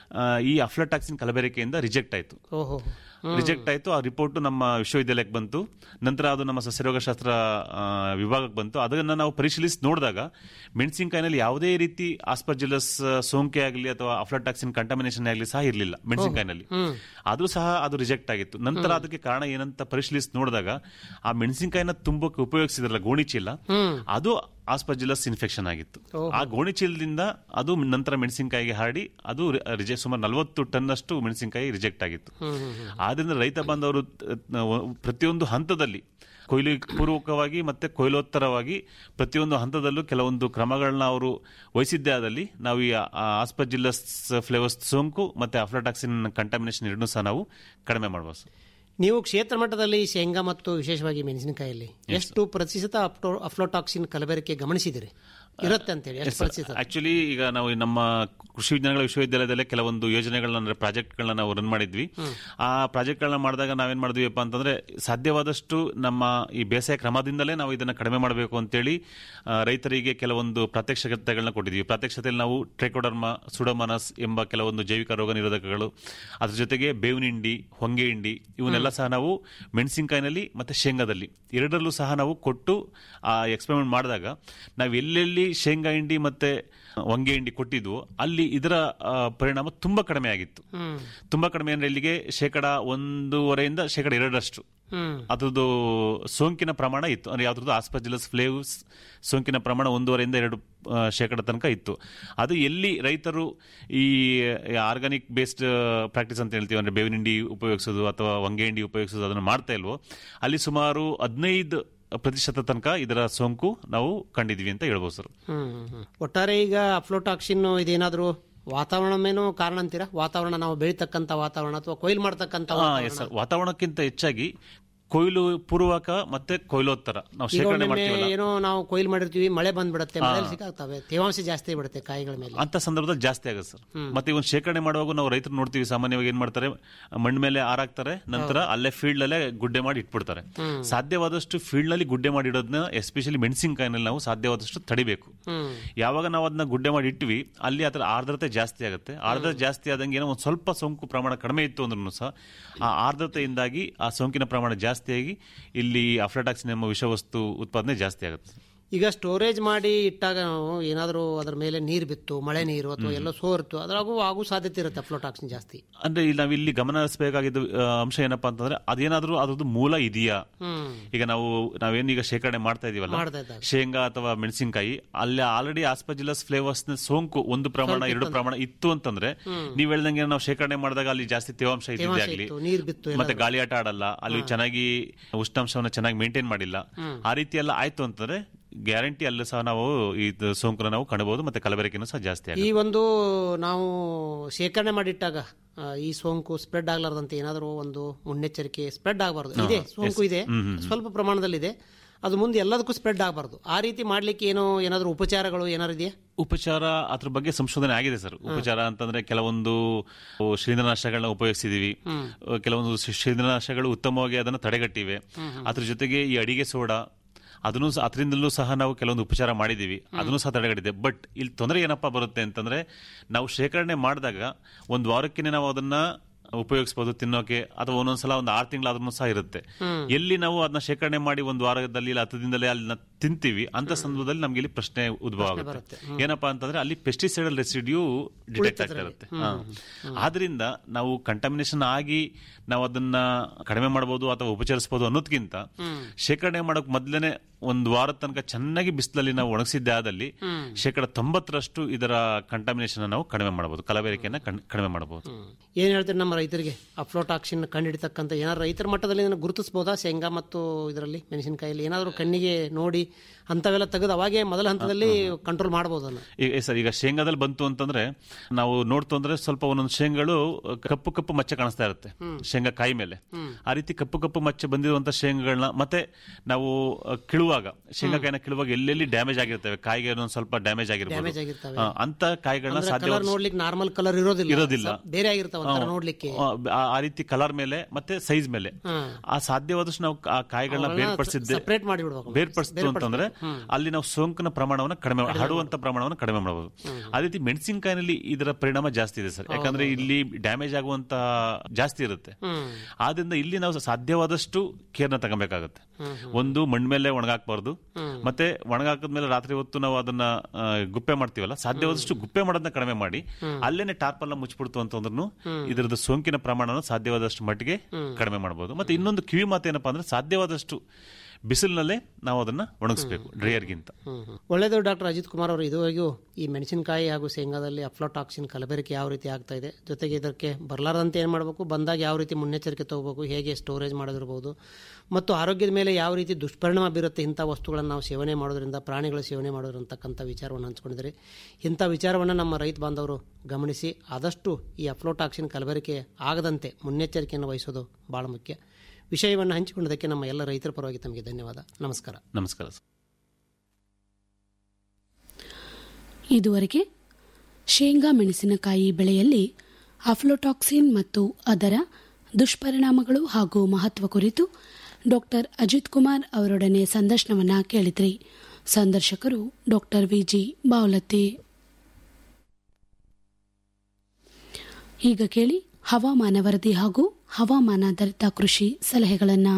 ಈ ಅಫ್ಲಟಾಕ್ಸಿನ್ ಕಲಬೆರಕೆಯಿಂದ ರಿಜೆಕ್ಟ್ ಆಯಿತು ಓಹೋ ರಿಜೆಕ್ಟ್ ಆಯಿತು ಆ ರಿಪೋರ್ಟ್ ನಮ್ಮ ವಿಶ್ವವಿದ್ಯಾಲಯಕ್ಕೆ ಬಂತು ನಂತರ ಅದು ನಮ್ಮ ಸಸ್ಯರೋಗಶಾಸ್ತ್ರ ಆ, ವಿಭಾಗಕ್ಕೆ ಬಂತು ಅದನ್ನ ನಾವು ಪರಿಶೀಲಿಸಿ ನೋಡಿದಾಗ ಮೆಣಸಿನಕಾಯಿನಲ್ಲಿ ಯಾವುದೇ ರೀತಿ ಆಸ್ಪರ್ಜಿಲಸ್ ಸೋಂಕೆ ಆಗಲಿ ಅಥವಾ ಅಫ್ಲಟಾಕ್ಸಿನ್ ಕಂಟಾಮಿನೇಷನ್ ಆಗಲಿ ಸಹ ಇರಲಿಲ್ಲ ಮೆಣಸಿನಕಾಯಿನಲ್ಲಿ ಅದು ಸಹ ಅದು ರಿಜೆಕ್ಟ್ ಆಗಿತ್ತು ನಂತರ ಅದಕ್ಕೆ ಕಾರಣ ಏನಂತ ಪರಿಶೀಲಿಸಿ ನೋಡಿದಾಗ ಆ ಮೆಣಸಿನಕಾಯಿನ ತುಂಬಕ್ಕೆ ಉಪಯೋಗಿಸಿದ್ರಲ್ಲ ಗೋಣಿ ಚೀಲ ಅದು ಆಸ್ಪರ್ಜಿಲಸ್ ಇನ್ಫೆಕ್ಷನ್ ಆಗಿತ್ತು ಆ ಗೋಣಿ ಚೀಲದಿಂದ ಅದು ನಂತರ ಮೆಣಸಿನಕಾಯಿಗೆ ಹರಡಿ ಅದು ರಿಜೆಕ್ಟ್ ಸುಮಾರು ನಲವತ್ತು ಟನ್ ಅಷ್ಟು ಮೆಣಸಿನಕಾಯಿ ರಿಜೆಕ್ಟ್ ಆಗಿತ್ತು ಆದ್ರಿಂದ ರೈತ ಬಾಂಧವರು ತ- ಪ್ರತಿಯೊಂದು ಹಂತದಲ್ಲಿ ಕೊಯ್ಲು ಪೂರ್ವಕವಾಗಿ ಮತ್ತೆ ಕೊಯ್ಲೋತ್ತರವಾಗಿ ಪ್ರತಿಯೊಂದು ಹಂತದಲ್ಲೂ ಕೆಲವೊಂದು ಕ್ರಮಗಳನ್ನ ಅವರು ವಹಿಸಿದ್ದೇ ಆದಲ್ಲಿ ನಾವು ಈ ಆಸ್ಪಜಿಲ್ಲಸ್ ಫ್ಲೇವರ್ಸ್ ಸೋಂಕು ಮತ್ತೆ ಅಫ್ಲಟಾಕ್ಸಿನ್ ಕಂಟಾಮಿನೇಷನ್ ಎರಡನ್ನೂ ಸಹ ನಾವು ಕಡಿಮೆ ಮಾಡಬಹುದು ನೀವು ಕ್ಷೇತ್ರ ಮಟ್ಟದಲ್ಲಿ ಶೇಂಗಾ ಮತ್ತು ವಿಶೇಷವಾಗಿ ಮೆಣಸಿನಕಾಯಲ್ಲಿ ಎಷ್ಟು ಪ್ರತಿಶತ ಅಪ್ಟೋ- ಅಫ್ಲೋಟಾಕ್ಸಿನ್ ಕಲಬೆರಕೆ ಗಮನಿಸಿದಿರಿ ಇರುತ್ತೆ ಅಂತೇಳಿ ಎಷ್ಟು ಪ್ರತಿಶತ ಆಕ್ಚುಲಿ ಈಗ ನಾವು ಈ ನಮ್ಮ ಕೃಷಿ ವಿಜ್ಞಾನಗಳ ವಿಶ್ವವಿದ್ಯಾಲಯದಲ್ಲೇ ಕೆಲವೊಂದು ಯೋಜನೆಗಳನ್ನ ಅಂದ್ರೆ ಪ್ರಾಜೆಕ್ಟ್ಗಳನ್ನ ನಾವು ರನ್ ಮಾಡಿದ್ವಿ ಆ ಪ್ರಾಜೆಕ್ಟ್ಗಳನ್ನ ಮಾಡಿದಾಗ ನಾವೇನ್ ಮಾಡಿದ್ವಿಪ್ಪ ಅಂತಂದ್ರೆ ಸಾಧ್ಯವಾದಷ್ಟು ನಮ್ಮ ಈ ಬೇಸಾಯ ಕ್ರಮದಿಂದಲೇ ನಾವು ಇದನ್ನ ಕಡಿಮೆ ಮಾಡಬೇಕು ಅಂತೇಳಿ ಆ, ರೈತರಿಗೆ ಕೆಲವೊಂದು ಪ್ರಾತ್ಯಕ್ಷಿಕತೆಗಳನ್ನ ಕೊಟ್ಟಿದ್ವಿ ಪ್ರಾತ್ಯಕ್ಷತೆಯಲ್ಲಿ ನಾವು ಟ್ರೆಕೋಡರ್ಮ ಸುಡೋಮನಸ್ ಎಂಬ ಕೆಲವೊಂದು ಜೈವಿಕ ರೋಗ ನಿರೋಧಕಗಳು ಅದ್ರ ಜೊತೆಗೆ ಬೇವಿನ ಹಿಂಡಿ ಹೊಂಗೆ ಹಿಂಡಿ ಇವನ್ನೆಲ್ಲ ಸಹ ನಾವು ಮೆಣಸಿನಕಾಯಿನಲ್ಲಿ ಮತ್ತೆ ಶೇಂಗಾದಲ್ಲಿ ಎರಡರಲ್ಲೂ ಸಹ ನಾವು ಕೊಟ್ಟು ಆ ಎಕ್ಸ್ಪೆರಿಮೆಂಟ್ ಮಾಡಿದಾಗ ನಾವು ಎಲ್ಲೆಲ್ಲಿ ಶೇಂಗಾ ಹಿಂಡಿ ಮತ್ತೆ ಹೊಂಗೆ ಹಿಂಡಿ ಕೊಟ್ಟಿದ್ವು ಅಲ್ಲಿ ಇದರ ಆ, ಪರಿಣಾಮ ತುಂಬಾ ಕಡಿಮೆ ಆಗಿತ್ತು ತುಂಬಾ ಕಡಿಮೆ ಅಂದ್ರೆ ಇಲ್ಲಿಗೆ ಶೇಕಡ ಒಂದೂವರೆಯಿಂದ ಶೇಕಡ ಎರಡರಷ್ಟು ಅದ್ರದ್ದು ಸೋಂಕಿನ ಪ್ರಮಾಣ ಇತ್ತು ಅಂದ್ರೆ ಯಾವ್ದ್ರದ್ದು ಆಸ್ಪಜಿಲಸ್ ಫ್ಲೇವ್ಸ್ ಸೋಂಕಿನ ಪ್ರಮಾಣ ಒಂದೂವರೆಯಿಂದ ಎರಡು ಆ, ಶೇಕಡ ತನಕ ಇತ್ತು ಅದು ಎಲ್ಲಿ ರೈತರು ಈ ಆರ್ಗಾನಿಕ್ ಬೇಸ್ಡ್ ಪ್ರಾಕ್ಟೀಸ್ ಅಂತ ಹೇಳ್ತೀವಿ ಅಂದ್ರೆ ಬೇವಿನ ಹಿಂಡಿ ಉಪಯೋಗಿಸೋದು ಅಥವಾ ಹೊಂಗೆ ಹಿಂಡಿ ಉಪಯೋಗಿಸೋದು ಅದನ್ನು ಮಾಡ್ತಾ ಇಲ್ವೋ ಅಲ್ಲಿ ಸುಮಾರು ಹದಿನೈದು ಪ್ರತಿಶತ ತನಕ ಇದರ ಸೋಂಕು ನಾವು ಕಂಡಿದ್ವಿ ಅಂತ ಹೇಳ್ಬೋದು ಸರ್ ಹ್ಮ್, ಹ್ಮ್, ಹ್ಮ್. ಒಟ್ಟಾರೆ ಈಗ ಅಫ್ಲೋಟಾಕ್ಸಿನ್ ಇದೇನಾದ್ರೂ ವಾತಾವರಣಮೇನೋ ಕಾರಣ ಅಂತೀರಾ ವಾತಾವರಣ ನಾವು ಬೆಳಿತಕ್ಕಂತ ವಾತಾವರಣ ಅಥವಾ ಕೊಯ್ಲು ಮಾಡ್ತಕ್ಕಂತ ಹಾ, yes sir. ವಾತಾವರಣಕ್ಕಿಂತ ಹೆಚ್ಚಾಗಿ ಕೊಯ್ಲು ಪೂರ್ವಕ ಮತ್ತೆ ಕೊಯ್ಲೋತ್ತರ ನಾವು ಈಗ ಶೇಖರಣೆ ಒಮ್ಮೊಮ್ಮೆ ಮಾಡ್ತೀವಲ್ಲ ಏನೋ ನಾವು ಕೊಯ್ಲು ಮಾಡಿರ್ತೀವಿ ಮಳೆ ಬಂದ್ಬಿಡುತ್ತೆ ಮಳೆ ಸಿಕ್ಕಾಗ್ತವೆ ತೇವಾಂಶ ಜಾಸ್ತಿ ಬಿಡುತ್ತೆ ಕಾಯಿಗಳ ಮೇಲೆ ಅಂತ ಸಂದರ್ಭದಲ್ಲಿ ಜಾಸ್ತಿ ಆಗುತ್ತೆ ಸರ್ ಮತ್ತೆ ಇವನ್ ಶೇಖರಣೆ ಮಾಡುವಾಗ ನಾವು ರೈತರು ನೋಡ್ತೀವಿ ಸಾಮಾನ್ಯವಾಗಿ ಏನ್ ಮಾಡ್ತಾರೆ ಮಣ್ಣು ಮೇಲೆ ಹಾರಾಕ್ತಾರೆ ನಂತರ ಅಲ್ಲೇ ಫೀಲ್ಡ್ ಅಲ್ಲೇ ಗುಡ್ಡೆ ಮಾಡಿ ಇಟ್ಬಿಡ್ತಾರೆ ಸಾಧ್ಯವಾದಷ್ಟು ಫೀಲ್ಡ್ ನಲ್ಲಿ ಗುಡ್ಡೆ ಮಾಡಿ ಇಡೋದನ್ನ ಎಸ್ಪೆಷಲಿ ಮೆಣಸಿನಕಾಯಿನಲ್ಲಿ ನಾವು ಸಾಧ್ಯವಾದಷ್ಟು ತಡಿಬೇಕು ಯಾವಾಗ ನಾವು ಅದನ್ನ ಗುಡ್ಡೆ ಮಾಡಿ ಇಟ್ವಿ ಅಲ್ಲಿ ಅದರ ಆರ್ದ್ರತೆ ಜಾಸ್ತಿ ಆಗುತ್ತೆ ಆರ್ದ್ರತೆ ಜಾಸ್ತಿ ಆದಂಗೆ ಏನೋ ಒಂದು ಸ್ವಲ್ಪ ಸೋಂಕು ಪ್ರಮಾಣ ಕಡಿಮೆ ಇತ್ತು ಅಂದ್ರೂ ಸಹ ಆ ಆರ್ದ್ರತೆಯಿಂದಾಗಿ ಆ ಸೋಂಕಿನ ಪ್ರಮಾಣ ಜಾಸ್ತಿಯಾಗಿ ಇಲ್ಲಿ ಅಫ್ಲಟಾಕ್ಸಿನ್ ಎಂಬ ವಿಷವಸ್ತು ಉತ್ಪಾದನೆ ಜಾಸ್ತಿ ಆಗುತ್ತೆ ಈಗ ಸ್ಟೋರೇಜ್ ಮಾಡಿ ಇಟ್ಟಾಗ ನಾವು ಏನಾದರೂ ಅದರ ಮೇಲೆ ನೀರು ಬಿತ್ತು ಮಳೆ ನೀರು ಅಥವಾ ಎಲ್ಲೋ ಸೋರ್ತು ಅದ್ರಾಗೂ ಆಗೋ ಸಾಧ್ಯತೆ ಇರುತ್ತೆ ಅಫ್ಲೋಟಾಕ್ಸಿನ್ ಜಾಸ್ತಿ ಅಂದ್ರೆ ಇಲ್ಲಿ ನಾವು ಇಲ್ಲಿ ಗಮನ ಹರಿಸಬೇಕಾಗಿದ್ದ ಆ, ಅಂಶ ಏನಪ್ಪಾ ಅಂತಂದ್ರೆ ಅದೇನಾದ್ರೂ ಅದ್ರದ್ದು ಮೂಲ ಇದೆಯಾ ಈಗ ನಾವು ನಾವೇನೀಗ ಶೇಖರಣೆ ಮಾಡ್ತಾ ಇದೀವಲ್ಲ ಮಾಡ್ತಾ ಇದ್ದಾಗ. ಶೇಂಗಾ ಅಥವಾ ಮೆಣಸಿನಕಾಯಿ ಅಲ್ಲಿ ಆಲ್ರೆಡಿ ಆಸ್ಪಜಿಲಸ್ ಫ್ಲೇವರ್ಸ್ ಸೋಂಕು ಒಂದು ಪ್ರಮಾಣ ಎರಡು ಪ್ರಮಾಣ ಇತ್ತು ಅಂತಂದ್ರೆ ನೀವ್ ಹೇಳ್ದಂಗೆ ನಾವು ಶೇಖರಣೆ ಮಾಡಿದಾಗ ಅಲ್ಲಿ ಜಾಸ್ತಿ ತೇವಾಂಶ ಇದ್ದಿದ್ದೇ ತೇವಾಂಶ ಆಗ್ಲಿ ಇತ್ತು, ನೀರು ಬಿತ್ತು ಮತ್ತೆ ಗಾಳಿ ಆಟ ಆಡಲ್ಲ ಅಲ್ಲಿ ಚೆನ್ನಾಗಿ ಉಷ್ಣಾಂಶವನ್ನ ಚೆನ್ನಾಗಿ ಮೇಂಟೈನ್ ಮಾಡಿಲ್ಲ ಆ ರೀತಿ ಎಲ್ಲ ಆಯ್ತು ಅಂತಂದ್ರೆ ಗ್ಯಾರಂಟಿ ಅಲ್ಲೂ ಸಹ ನಾವು ಈ ಸೋಂಕನ್ನು ನಾವು ಕಾಣಬಹುದು ಮತ್ತೆ ಕಲಬೆರಕೆನೂ ಸಹ ಜಾಸ್ತಿ ಆಗುತ್ತೆ ಈ ಒಂದು ನಾವು ಶೇಖರಣೆ ಮಾಡಿಟ್ಟಾಗ ಆ, ಈ ಸೋಂಕು ಸ್ಪ್ರೆಡ್ ಆಗ್ಲಾರ್ದಂತೆ ಏನಾದರೂ ಒಂದು ಮುನ್ನೆಚ್ಚರಿಕೆ ಸ್ಪ್ರೆಡ್ ಆಗಬಾರ್ದು ಇದೆ ಸೋಂಕು ಇದೆ ಸ್ವಲ್ಪ ಪ್ರಮಾಣದಲ್ಲಿದೆ ಅದು ಮುಂದೆ ಎಲ್ಲದಕ್ಕೂ ಸ್ಪ್ರೆಡ್ ಆಗಬಾರ್ದು ಆ ರೀತಿ ಮಾಡ್ಲಿಕ್ಕೆ ಏನೋ ಏನಾದರೂ ಉಪಚಾರಗಳು ಏನಾದ್ರು ಇದೆಯಾ ಉಪಚಾರ ಅದ್ರ ಬಗ್ಗೆ ಸಂಶೋಧನೆ ಆಗಿದೆ ಸರ್ ಉಪಚಾರ ಅಂತಂದ್ರೆ ಕೆಲವೊಂದು ಶಿಲೀಂಧ್ರನಾಶಗಳನ್ನ ಉಪಯೋಗಿಸಿದೀವಿ ಕೆಲವೊಂದು ಶಿ- ಶಿಲೀಂಧ್ರನಾಶಗಳು ಉತ್ತಮವಾಗಿ ಅದನ್ನು ತಡೆಗಟ್ಟಿವೆ ಅದ್ರ ಜೊತೆಗೆ ಈ ಅಡಿಗೆ ಸೋಡಾ ಅದನ್ನು ಸಹ- ಅದರಿಂದಲೂ ಸಹ ನಾವು ಕೆಲವೊಂದು ಉಪಚಾರ ಮಾಡಿದೀವಿ ಅದನ್ನು ಸಹ ತಡೆಗಟ್ಟಿದೆ ಬಟ್ ಇಲ್ಲಿ ತೊಂದರೆ ಏನಪ್ಪಾ ಬರುತ್ತೆ ಅಂತಂದ್ರೆ ನಾವು ಶೇಖರಣೆ ಮಾಡಿದಾಗ ಒಂದು ವಾರಕ್ಕೆ ನಾವು ಅದನ್ನ ಉಪಯೋಗಿಸಬಹುದು ತಿನ್ನೋಕೆ ಅಥವಾ ಒಂದೊಂದ್ಸಲ ಒಂದು ಆರು ತಿಂಗಳಾದ್ರೂ ಸಹ ಇರುತ್ತೆ ಎಲ್ಲಿ ನಾವು ಅದನ್ನ ಶೇಖರಣೆ ಮಾಡಿ ಒಂದು ವಾರದಲ್ಲಿ ಇಲ್ಲ ಹತ್ತು ದಿನದಲ್ಲಿ ಅಲ್ಲಿ ತಿಂತೀವಿ ಅಂತ ಸಂದರ್ಭದಲ್ಲಿ ನಮ್ಗೆ ಇಲ್ಲಿ ಪ್ರಶ್ನೆ ಉದ್ಭವ ಆಗುತ್ತೆ ಏನಪ್ಪಾ ಅಂತಂದ್ರೆ ಅಲ್ಲಿ ಪೆಸ್ಟಿಸೈಡಲ್ ರೆಸಿಡ್ಯೂ ಡಿಟೆಕ್ಟ್ ಆಗ್ತಾ ಇರುತ್ತೆ ಹಾ. ಆದ್ರಿಂದ ನಾವು ಕಂಟಾಮಿನೇಷನ್ ಆಗಿ ನಾವು ಅದನ್ನ ಕಡಿಮೆ ಮಾಡಬಹುದು ಅಥವಾ ಉಪಚರಿಸಬಹುದು ಅನ್ನೋದ್ಕಿಂತ ಶೇಖರಣೆ ಮಾಡೋಕ್ ಮೊದ್ಲೇನೆ ಒಂದು ವಾರದ ತನಕ ಚೆನ್ನಾಗಿ ಬಿಸಿಲಲ್ಲಿ ನಾವು ಒಣಗಿಸಿದ್ದೆ ಆದಲ್ಲಿ ಶೇಕಡ ತೊಂಬತ್ತರಷ್ಟು ಇದರ ಕಂಟಾಮಿನೇಷನ್ ನಾವು ಕಡಿಮೆ ಮಾಡಬಹುದು ಕಲಬೆರಕೆಯನ್ನ ಕಣ್- ಕಡಿಮೆ ಮಾಡಬಹುದು ಏನು ಹೇಳ್ತೀರಿ ನಮ್ಮ ರೈತರಿಗೆ ಅಫ್ಲೋಟಾಕ್ಸಿನ್ ಕಂಡುಹಿಡಿತಕ್ಕಂಥ ಏನಾದ್ರು ರೈತರ ಮಟ್ಟದಲ್ಲಿ ಏನಾದ್ರು ಗುರುತಿಸಬಹುದಾ ಶೇಂಗಾ ಮತ್ತು ಇದರಲ್ಲಿ ಮೆಣಸಿನಕಾಯಲ್ಲಿ ಏನಾದರೂ ಕಣ್ಣಿಗೆ ನೋಡಿ ಅಂಥವೆಲ್ಲ ತೆಗೆದು ಅವಾಗೇ ಮೊದಲ ಹಂತದಲ್ಲಿ ಕಂಟ್ರೋಲ್ ಮಾಡ್ಬೋದು ಅದನ್ನ ಈಗ ಸರ್ ಈಗ ಶೇಂಗಾದಲ್ಲಿ ಬಂತು ಅಂತಂದ್ರೆ ನಾವು ನೋಡ್ತು ಅಂದ್ರೆ ಸ್ವಲ್ಪ ಒಂದೊಂದು ಶೇಂಗಳು ಕಪ್ಪು ಕಪ್ಪು ಮಚ್ಚೆ ಕಾಣಿಸ್ತಾ ಇರುತ್ತೆ ಶೇಂಗಾ ಕಾಯಿ ಮೇಲೆ ಆ ರೀತಿ ಕಪ್ಪು ಕಪ್ಪು ಮಚ್ಚೆ ಬಂದಿರುವಂತ ಶೇಂಗಾಗಳನ್ನ ಮತ್ತೆ ನಾವು ಅಹ್, ಕಿಳುವಾಗ ಶೇಂಗಾಕಾಯಿನ ಕಿಳುವಾಗ ಎಲ್ಲೆಲ್ಲಿ ಡ್ಯಾಮೇಜ್ ಆಗಿರ್ತವೆ ಕಾಯಿಗೆ ಒಂದೊಂದು ಸ್ವಲ್ಪ ಡ್ಯಾಮೇಜ್ ಆಗಿರ್ಬೋದು ಡ್ಯಾಮೇಜ್ ಆಗಿರ್ತವೆ ಆ, ಅಂತ ಕಾಯಿಗಳನ್ನ ಸಾಧ್ಯ ಕಲರ್ ನೋಡ್ಲಿಕ್ಕೆ ನಾರ್ಮಲ್ ಕಲರ್ ಇರೋದಿಲ್ಲ ಇರೋದಿಲ್ಲ. ಸ್ವಲ್ಪ ಬೇರೆ ಆಗಿರ್ತಾವ ಒಂಥರ ನೋಡ್ಲಿಕ್ಕೆ ಆ, ಆ- ಆ ರೀತಿ ಕಲರ್ ಮೇಲೆ ಮತ್ತೆ ಸೈಜ್ ಮೇಲೆ ಆ ಸಾಧ್ಯವಾದಷ್ಟು ನಾವು ಆ ಕಾಯಿಗಳನ್ನ ಬೇರ್ಪಡಿಸಿದ್ದೆ ಸೆಪರೇಟ್ ಮಾಡಿ ಬಿಡ್ಬೇಕು ಬೇರ್ಪಡಿಸ್ತು ಅಂತಂದ್ರೆ ಅಲ್ಲಿ ನಾವು ಸೋಂಕಿನ ಪ್ರಮಾಣವನ್ನು ಕಡಿಮೆ ಹರಡುವಂತ ಪ್ರಮಾಣವನ್ನು ಕಡಿಮೆ ಮಾಡಬಹುದು ಅದೇ ರೀತಿ ಮೆಣಸಿನಕಾಯಿನಲ್ಲಿ ಇದರ ಪರಿಣಾಮ ಜಾಸ್ತಿ ಇದೆ ಸರ್ ಯಾಕಂದ್ರೆ ಇಲ್ಲಿ ಡ್ಯಾಮೇಜ್ ಆಗುವಂತ ಜಾಸ್ತಿ ಇರುತ್ತೆ ಆದ್ರಿಂದ ಇಲ್ಲಿ ನಾವು ಸಾಧ್ಯವಾದಷ್ಟು ಕೇರ್ನ ತಗೋಬೇಕಾಗತ್ತೆ ಒಂದು ಮಣ್ಣ್ ಮೇಲೆ ಒಣಗಾಕ್ಬಾರ್ದು ಮತ್ತೆ ಒಣಗಾಕದ್ಮೇಲೆ ರಾತ್ರಿ ಹೊತ್ತು ನಾವು ಅದನ್ನ ಆ, ಗುಪ್ಪೆ ಮಾಡ್ತೀವಲ್ಲ ಸಾಧ್ಯವಾದಷ್ಟು ಗುಪ್ಪೆ ಮಾಡೋದನ್ನ ಕಡಿಮೆ ಮಾಡಿ ಅಲ್ಲೇನೆ ಟಾರ್ಪಲ್ನ ಮುಚ್ಚಿಬಿಡ್ತು ಅಂತಂದ್ರೂ ಇದರದ್ದು ಸೋಂಕಿನ ಪ್ರಮಾಣನ ಸಾಧ್ಯವಾದಷ್ಟು ಮಟ್ಟಿಗೆ ಕಡಿಮೆ ಮಾಡಬಹುದು ಮತ್ತೆ ಇನ್ನೊಂದು ಕಿವಿ ಮಾತು ಏನಪ್ಪಾ ಅಂದ್ರೆ ಸಾಧ್ಯವಾದಷ್ಟು ಬಿಸಿಲಿನಲ್ಲೇ ನಾವು ಅದನ್ನ ಒಣಗಿಸ್ಬೇಕು ಡ್ರೈಯರ್ಗಿಂತ ಒಳ್ಳೆಯದು ಡಾಕ್ಟರ್ ಅಜಿತ್ ಕುಮಾರ್ ಅವರು ಇದುವರೆಗೂ ಈ ಮೆಣಸಿನಕಾಯಿ ಹಾಗೂ ಶೇಂಗಾದಲ್ಲಿ ಅಫ್ಲೋಟಾಕ್ಸಿನ್ ಕಲಬೆರಕೆ ಯಾವ ರೀತಿ ಆಗ್ತಾ ಇದೆ ಜೊತೆಗೆ ಇದಕ್ಕೆ ಬರಲಾರದಂತೆ ಏನು ಮಾಡಬೇಕು ಬಂದಾಗ ಯಾವ ರೀತಿ ಮುನ್ನೆಚ್ಚರಿಕೆ ತಗೋಬೇಕು ಹೇಗೆ ಸ್ಟೋರೇಜ್ ಮಾಡೋದಿರ್ಬೋದು ಮತ್ತು ಆರೋಗ್ಯದ ಮೇಲೆ ಯಾವ ರೀತಿ ದುಷ್ಪರಿಣಾಮ ಬೀರುತ್ತೆ ಇಂಥ ವಸ್ತುಗಳನ್ನು ನಾವು ಸೇವನೆ ಮಾಡೋದ್ರಿಂದ ಪ್ರಾಣಿಗಳ ಸೇವನೆ ಮಾಡೋದ್ರ ಅಂತಕ್ಕಂಥ ವಿಚಾರವನ್ನು ಹಂಚ್ಕೊಂಡಿದ್ದಾರೆ ಇಂಥ ವಿಚಾರವನ್ನು ನಮ್ಮ ರೈತ ಬಾಂಧವರು ಗಮನಿಸಿ ಆದಷ್ಟು ಈ ಅಫ್ಲೋಟಾಕ್ಸಿನ್ ಕಲಬೆರಕೆ ಆಗದಂತೆ ಮುನ್ನೆಚ್ಚರಿಕೆಯನ್ನು ವಹಿಸೋದು ಭಾಳ ಮುಖ್ಯ ವಿಷಯವನ್ನು ಹಂಚಿಕೊಂಡದಕ್ಕೆ ನಮ್ಮ ಎಲ್ಲ ರೈತರ ಪರವಾಗಿ ತಮಗೆ ಧನ್ಯವಾದ ನಮಸ್ಕಾರ ನಮಸ್ಕಾರ ಸರ್ ಇದುವರೆಗೆ ಶೇಂಗಾ ಮೆಣಸಿನಕಾಯಿ ಬೆಳೆಯಲ್ಲಿ ಅಫ್ಲೋಟಾಕ್ಸಿನ್ ಮತ್ತು ಅದರ ದುಷ್ಪರಿಣಾಮಗಳು ಹಾಗೂ ಮಹತ್ವ ಕುರಿತು ಡಾಕ್ಟರ್ ಅಜಿತ್ ಕುಮಾರ್ ಅವರೊಡನೆ ಸಂದರ್ಶನವನ್ನ ಕೇಳಿದ್ರಿ ಸಂದರ್ಶಕರು ಡಾಕ್ಟರ್ ವಿಜಿ ಬಾವಲತ್ತಿ ಈಗ ಕೇಳಿ ಹವಾಮಾನ ವರದಿ ಹಾಗೂ ಹವಾಮಾನಾಧಾರಿತ ಕೃಷಿ ಸಲಹೆಗಳನ್ನು